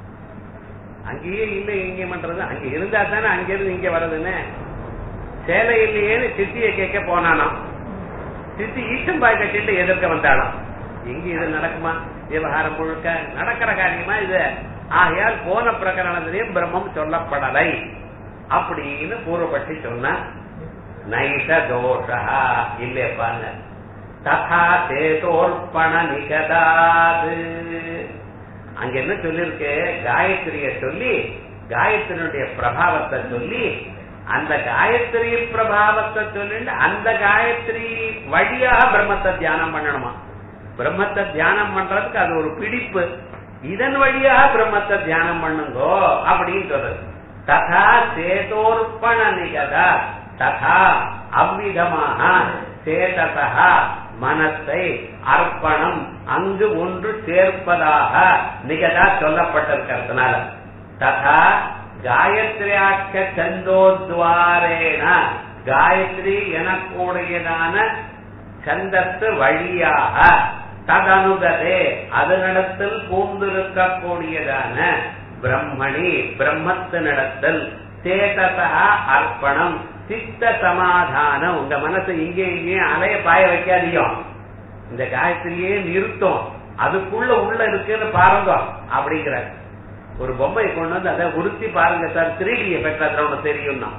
அங்கேயே இல்லை இங்க பண்றது அங்க இருந்தா தானே அங்க இருந்து இங்க வர்றதுன்னு சேலை இல்லையேன்னு சித்தியை கேட்க போனானாம் சித்தி ஈச்சம்பாய் கட்டிட்டு எதிர்க்க வந்தாளாம் எங்க இது நடக்குமா விவகாரம் முழுக்க நடக்கிற காரியமா இது ஆகையால் போன பிரகரணத்திலையும் பிரம்மம் சொல்லப்படலை அப்படின்னு பூர்வப்பட்டு சொன்ன நைஷ தோஷா இல்லையப்பாங்க ததா சேதோர்ப்பண நிகதாது அங்க என்ன சொல்லிருக்கு காயத்ரிய சொல்லி காயத்ரியுடைய பிரபாவத்தை சொல்லி அந்த காயத்ரி பிரபாவத்தை சொல்லிட்டு அந்த காயத்ரி வழியாக பிரம்மத்தை தியானம் பண்ணணுமா பிரம்மத்தை தியானம் பண்றதுக்கு அது ஒரு பிடிப்பு இதன் வழியாக பிரம்மத்தை தியானம் பண்ணுங்கோ அப்படின்னு சொல்றது ததா சேதோர்ப்பண நிகதா ததா அவ்விதமாக சேதசா மனத்தை அர்ப்பணம் அங்கு ஒன்று சேர்ப்பதாக நிகதா சொல்லப்பட்டிருக்கிறதுனால ததா காயத்ரியாக்க சந்தோத்வாரேன காயத்ரி எனக்கூடியதான சந்தத்து வழியாக ததனுகதே அதனிடத்தில் பூந்திருக்கக்கூடியதான பிரம்மணி பிரம்மத்தினிடத்தில் சேதசா அர்ப்பணம் சித்த சமாதானம் உங்க மனசு இங்கே இங்கேயும் அலைய பாய வைக்காதீங்க இந்த காயத்ரியே நிறுத்தும் அதுக்குள்ள உள்ள இருக்குன்னு பாருங்க அப்படிங்கிற ஒரு பொம்மை கொண்டு வந்து அதை உறுத்தி பாருங்க சார் த்ரீ டி எஃபெக்ட் அதுல ஒண்ணு தெரியும்னா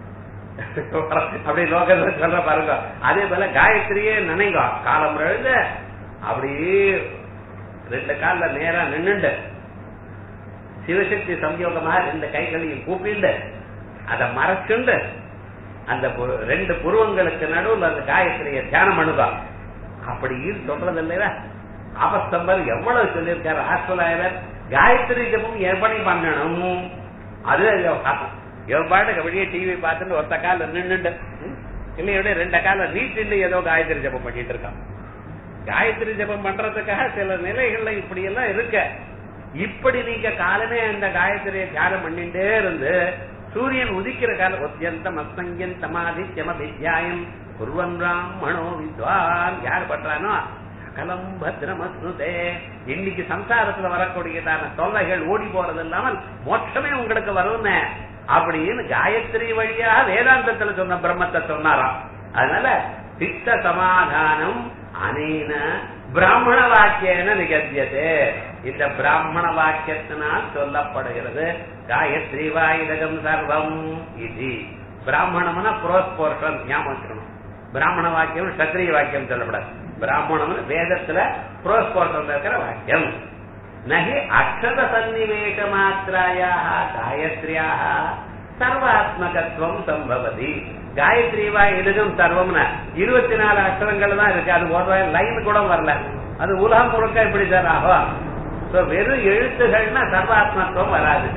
அப்படி லோகத்துல சொல்ற பாருங்க அதே போல காயத்ரியே நினைங்க காலம் எழுந்த அப்படியே ரெண்டு கால்ல நேரா நின்னுண்டு சிவசக்தி சம்யோகமா ரெண்டு கைகளையும் கூப்பிண்டு அதை மறைச்சுண்டு அந்த பு- ரெண்டு புருவங்களுக்கு நடுவில் அந்த காயத்ரியை தியானம் பண்ணுதா அப்படி சொல்றது இல்லையா ஆபஸ்தம்பர் எவ்வளவு சொல்லியிருக்காரு ஆஸ்வலாயவர் காயத்ரி ஜபம் எப்படி பண்ணணும் அது எவன் பாட்டுக்கு அப்படியே டிவி பார்த்துட்டு ஒத்த கால நின்னுண்டு இல்லையோட ரெண்டு கால நீட்டு ஏதோ காயத்ரி ஜபம் பண்ணிட்டு இருக்கான் காயத்ரி ஜபம் பண்றதுக்காக சில நிலைகள்ல இப்படி எல்லாம் இருக்க இப்படி நீங்க காலமே அந்த காயத்ரியை தியானம் பண்ணிட்டே இருந்து சூரியன் உதிக்கிற காலம் ஒத்தியந்தம் அஸ்தங்கியன் சமாதித்யம வித்யாயம் குருவன் மனோ வித்வான் யார் பண்றானோ சகலம் பத்ரமஸ்னுதே இன்னைக்கு சம்சாரத்துல வரக்கூடியதான தொல்லைகள் ஓடி போறது இல்லாமல் மோட்சமே உங்களுக்கு வரும்னு அப்படின்னு காயத்ரி வழியாக வேதாந்தத்துல சொன்ன பிரம்மத்தை சொன்னாராம் அதனால சித்த சமாதானம் அனேன பிராமண வாக்கியன நிகழ்த்தியது இந்த பிராமண வாக்கியத்தினால் சொல்லப்படுகிறது காயத்ரி வாயுதகம் சர்வம் இது பிராமணம்னா புரோஸ் போர்ஷன் ஞாபகம் வச்சுக்கணும் பிராமண வாக்கியம் சத்திரிய வாக்கியம் சொல்லப்படாது பிராமணம்னு வேதத்துல புரோஸ் போர்ஷன் இருக்கிற வாக்கியம் நகி அக்ஷத சன்னிவேஷ மாத்திராயாக காயத்ரியாக சர்வாத்மகத்துவம் சம்பவதி காயத்ரி வா இதுக்கும் சர்வம்னா இருபத்தி நாலு அக்ஷரங்கள் தான் இருக்கு அது ஒரு லைன் கூட வரல அது உலகம் முழுக்க எப்படி சார் ஆகும் So, வெறும் எழுத்துகள்னா சர்வாத்மத்துவம் வராது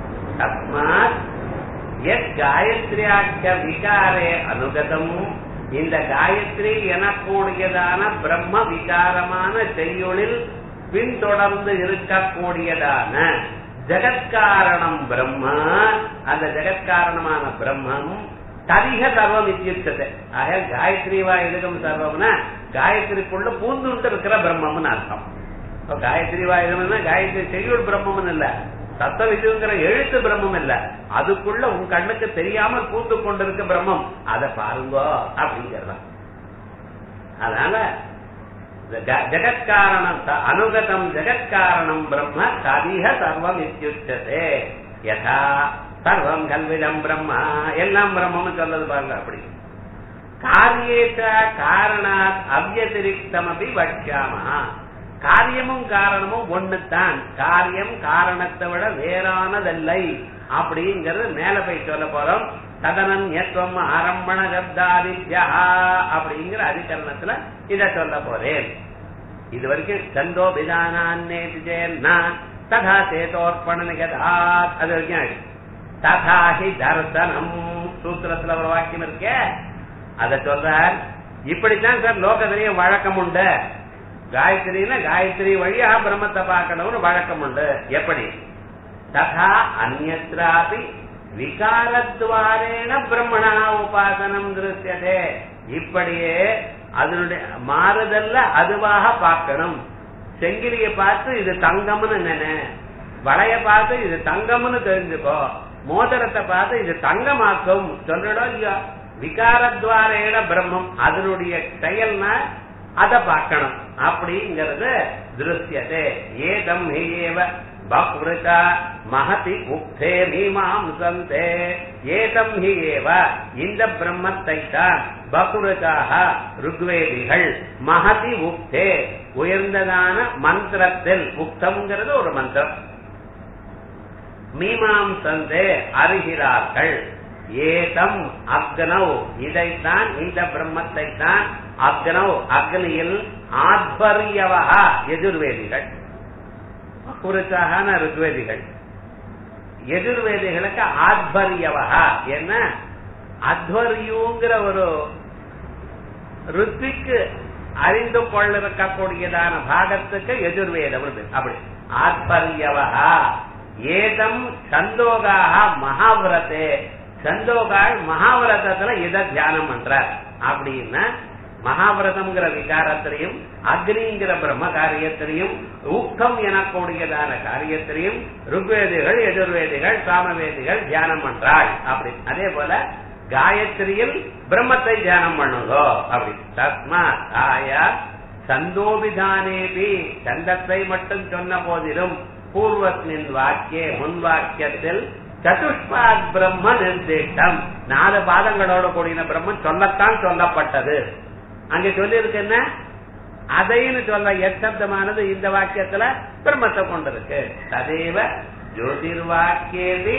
தஸ்மாத் எத் காயத்ரியாக்க விகாரே அனுகதம் இந்த காயத்ரி எனக்கூடியதான பிரம்ம விகாரமான செய்யுளில் பின்தொடர்ந்து இருக்கக்கூடியதான ஜெகத்காரணம் பிரம்ம அந்த ஜெகத்காரணமான பிரம்மம் ததிக சர்வம் இத்தியுச்சது ஆக காயத்ரி வா எதுகம் சர்வம்னா காயத்ரிக்குள்ள பூந்துண்டு இருக்கிற பிரம்மம்னு அர்த்தம் இப்ப காயத்ரி வா எதுனா காயத்ரி செய்யுள் பிரம்மம்னு இல்ல தத்துவ விதுங்கிற எழுத்து பிரம்மம் இல்ல அதுக்குள்ள உன் கண்ணுக்கு தெரியாமல் பூந்து கொண்டிருக்க பிரம்மம் அதை பாருங்க அப்படிங்கிறதா அதனால ஜ- ஜெகத்காரணம் த- அனுகதம் ஜெகத்காரணம் பிரம்ம ததிக சர்வம் இத்தியுச்சதே யதா சர்வம் கல்விதம் பிரம்மா எல்லாம் பிரம்மம்னு சொல்றது பாருங்க அப்படி காரியேச்ச காரணாத் அவ்யதிரிக்தமபி வட்சாமா காரியமும் காரணமும் ஒண்ணுதான் காரியம் காரணத்தை விட வேறானதல்லை அப்படிங்கறது மேல போய் சொல்ல போறோம் ததனன் ஏத்வம் ஆரம்பண சப்தாதித்யா அப்படிங்கிற அதிகரணத்துல இத சொல்ல போறேன் இது வரைக்கும் சந்தோ விதானேன்னா ததா சேதோர்ப்பண நிகதாத் அது வரைக்கும் ஆயிடுச்சு ததாஹி தர்சனம் சூத்திரத்துல ஒரு வாக்கியம் இருக்கே அத சொல்றார் இப்படித்தான் சார் லோகத்திலேயே வழக்கம் உண்டு காயத்ரினா காயத்ரி வழியா பிரம்மத்தை பார்க்கணும்னு வழக்கம் உண்டு எப்படி ததா அந்நத்ராபி விகாரத்வாரேன பிரம்மணா உபாசனம் திருஷ்யதே இப்படியே அதனுடைய மாறுதல்ல அதுவாக பார்க்கணும் செங்கிலிய பார்த்து இது தங்கம்னு நினை வளைய பார்த்து இது தங்கம்னு தெரிஞ்சுக்கோ மோதிரத்தை பார்த்து இது தங்கமாக்கும் சொல்றடோ இல்லையா விகாரத்வாரேன பிரம்மம் அதனுடைய செயல்னா அத பார்க்கணும் அப்படிங்கறது திருஷ்யதே ஏதம் ஏவ பக்ருதா மகதி உக்தே மீமாம்சந்தே ஏதம் ஹி ஏவ இந்த பிரம்மத்தை தான் பகுருதாக ருக்வேதிகள் மகதி உக்தே உயர்ந்ததான மந்திரத்தில் உக்தம்ங்கிறது ஒரு மந்திரம் மீமாம்சந்தே அறிகிறார்கள் ஏதம் அக்னவ் இதைத்தான் இந்த பிரம்மத்தை தான் அக்னவ் அக்னியில் ஆத்வரியவகா எதிர்வேதிகள் புருஷான ருக்வேதிகள் எதிர்வேதிகளுக்கு ஆத்வரியவகா என்ன அத்வரியுங்கிற ஒரு ருத்திக்கு அறிந்து கொள்ள இருக்கக்கூடியதான பாகத்துக்கு எதிர்வேதம் அப்படி ஆத்வரியவகா ஏதம் சந்தோகாக மகாவிரத்தே சந்தோகாள் மகாவிரதத்துல இத தியானம் பண்றார் அப்படின்னா மகாவிரதம்ங்கிற விகாரத்திலையும் அக்னிங்கிற பிரம்ம காரியத்திலையும் ஊக்கம் எனக்கூடியதான காரியத்திலையும் ருக்வேதிகள் எதிர்வேதிகள் சாமவேதிகள் தியானம் பண்றாள் அப்படி அதே போல காயத்ரியில் பிரம்மத்தை தியானம் பண்ணுங்கோ அப்படி தஸ்மா ஆயா சந்தோபிதானேபி சந்தத்தை மட்டும் சொன்ன போதிலும் பூர்வத்தின் வாக்கிய முன் வாக்கியத்தில் சதுஷ்பாத் பிரம்ம நிர்தேசம் நாலு பாதங்களோட கூடின பிரம்மன் சொல்லத்தான் சொல்லப்பட்டது அங்க சொல்லி இருக்கு என்ன அதைன்னு சொல்ல எச்சப்தமானது இந்த வாக்கியத்துல பிரம்மத்தை கொண்டிருக்கு ததேவ ஜோதிர் வாக்கியதி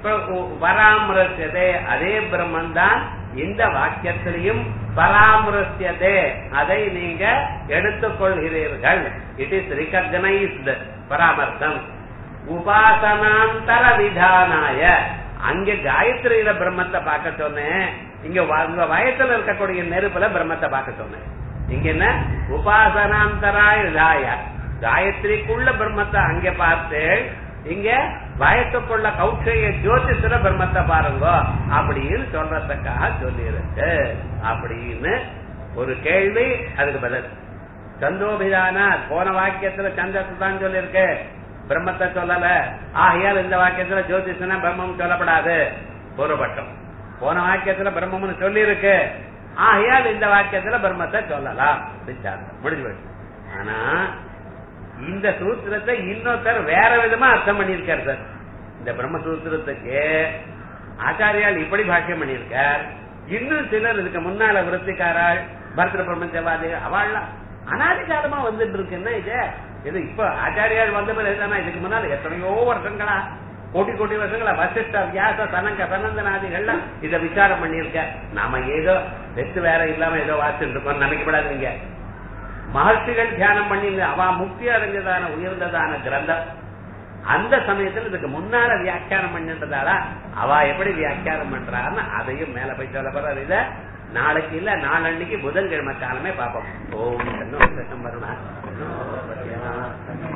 பராமரிச்சதே அதே பிரம்மன் தான் இந்த வாக்கியத்திலையும் பராமரிச்சதே அதை நீங்க எடுத்துக்கொள்கிறீர்கள் இட் இஸ் ரிகக்னைஸ்டு பராமர்த்தம் உபாசனாந்தர விதானாய அங்க காயத்ரியில பிரம்மத்தை பார்க்க சொன்னேன் இங்க உங்க வயத்துல இருக்கக்கூடிய நெருப்புல பிரம்மத்தை பார்க்க சொன்னேன் இங்க என்ன உபாசனாந்தராய விதாய காயத்ரிக்குள்ள பிரம்மத்தை அங்க பார்த்து இங்க வயத்துக்குள்ள கௌட்சய ஜோதிஷர பிரம்மத்தை பாருங்க அப்படின்னு சொல்றதுக்காக சொல்லி இருக்கு அப்படின்னு ஒரு கேள்வி அதுக்கு பதில் சந்தோபிதான போன வாக்கியத்துல சந்தத்தை தான் சொல்லியிருக்கு பிரம்மத்தை சொல்லல ஆகையால் இந்த வாக்கியத்துல ஜோதிஷனா பிரம்மம் சொல்லப்படாது பூர்வபட்சம் போன வாக்கியத்துல பிரம்மம்னு சொல்லி இருக்கு ஆகையால் இந்த வாக்கியத்துல பிரம்மத்தை சொல்லலாம் சித்தாந்தம் முடிஞ்சு போயிடுச்சு ஆனா இந்த சூத்திரத்தை இன்னொருத்தர் வேற விதமா அர்த்தம் பண்ணியிருக்கார் சார் இந்த பிரம்ம சூத்திரத்துக்கு ஆச்சாரியால் இப்படி பாக்கியம் பண்ணியிருக்கார் இன்னும் சிலர் இதுக்கு முன்னால விருத்திக்காராள் பரத்திர பிரம்மஞ்சவாதி அவள்லாம் அனாதிகாலமா வந்துட்டு இருக்குன்னா இது இது இப்ப ஆச்சாரியால் வந்த பிறகு தானே இதுக்கு முன்னால எத்தனையோ வருஷங்களா கோட்டி கோட்டி வருஷங்களா வசிஷ்ட வியாச சனங்க சனந்தனாதிகள்லாம் இத விசாரம் பண்ணியிருக்க நாம ஏதோ வெத்து வேற இல்லாம ஏதோ வாசிட்டு இருக்கோம் நினைக்கப்படாதீங்க மகர்ஷிகள் தியானம் பண்ணி அவ முக்தி அடைஞ்சதான உயர்ந்ததான கிரந்தம் அந்த சமயத்துல இதுக்கு முன்னால வியாக்கியானம் பண்ணின்றதால அவ எப்படி வியாக்கியானம் பண்றான்னு அதையும் மேல போய் சொல்ல போறாரு இத நாளைக்கு இல்ல நாளன்னைக்கு புதன்கிழமை காலமே பார்ப்போம் ஓம் வருணா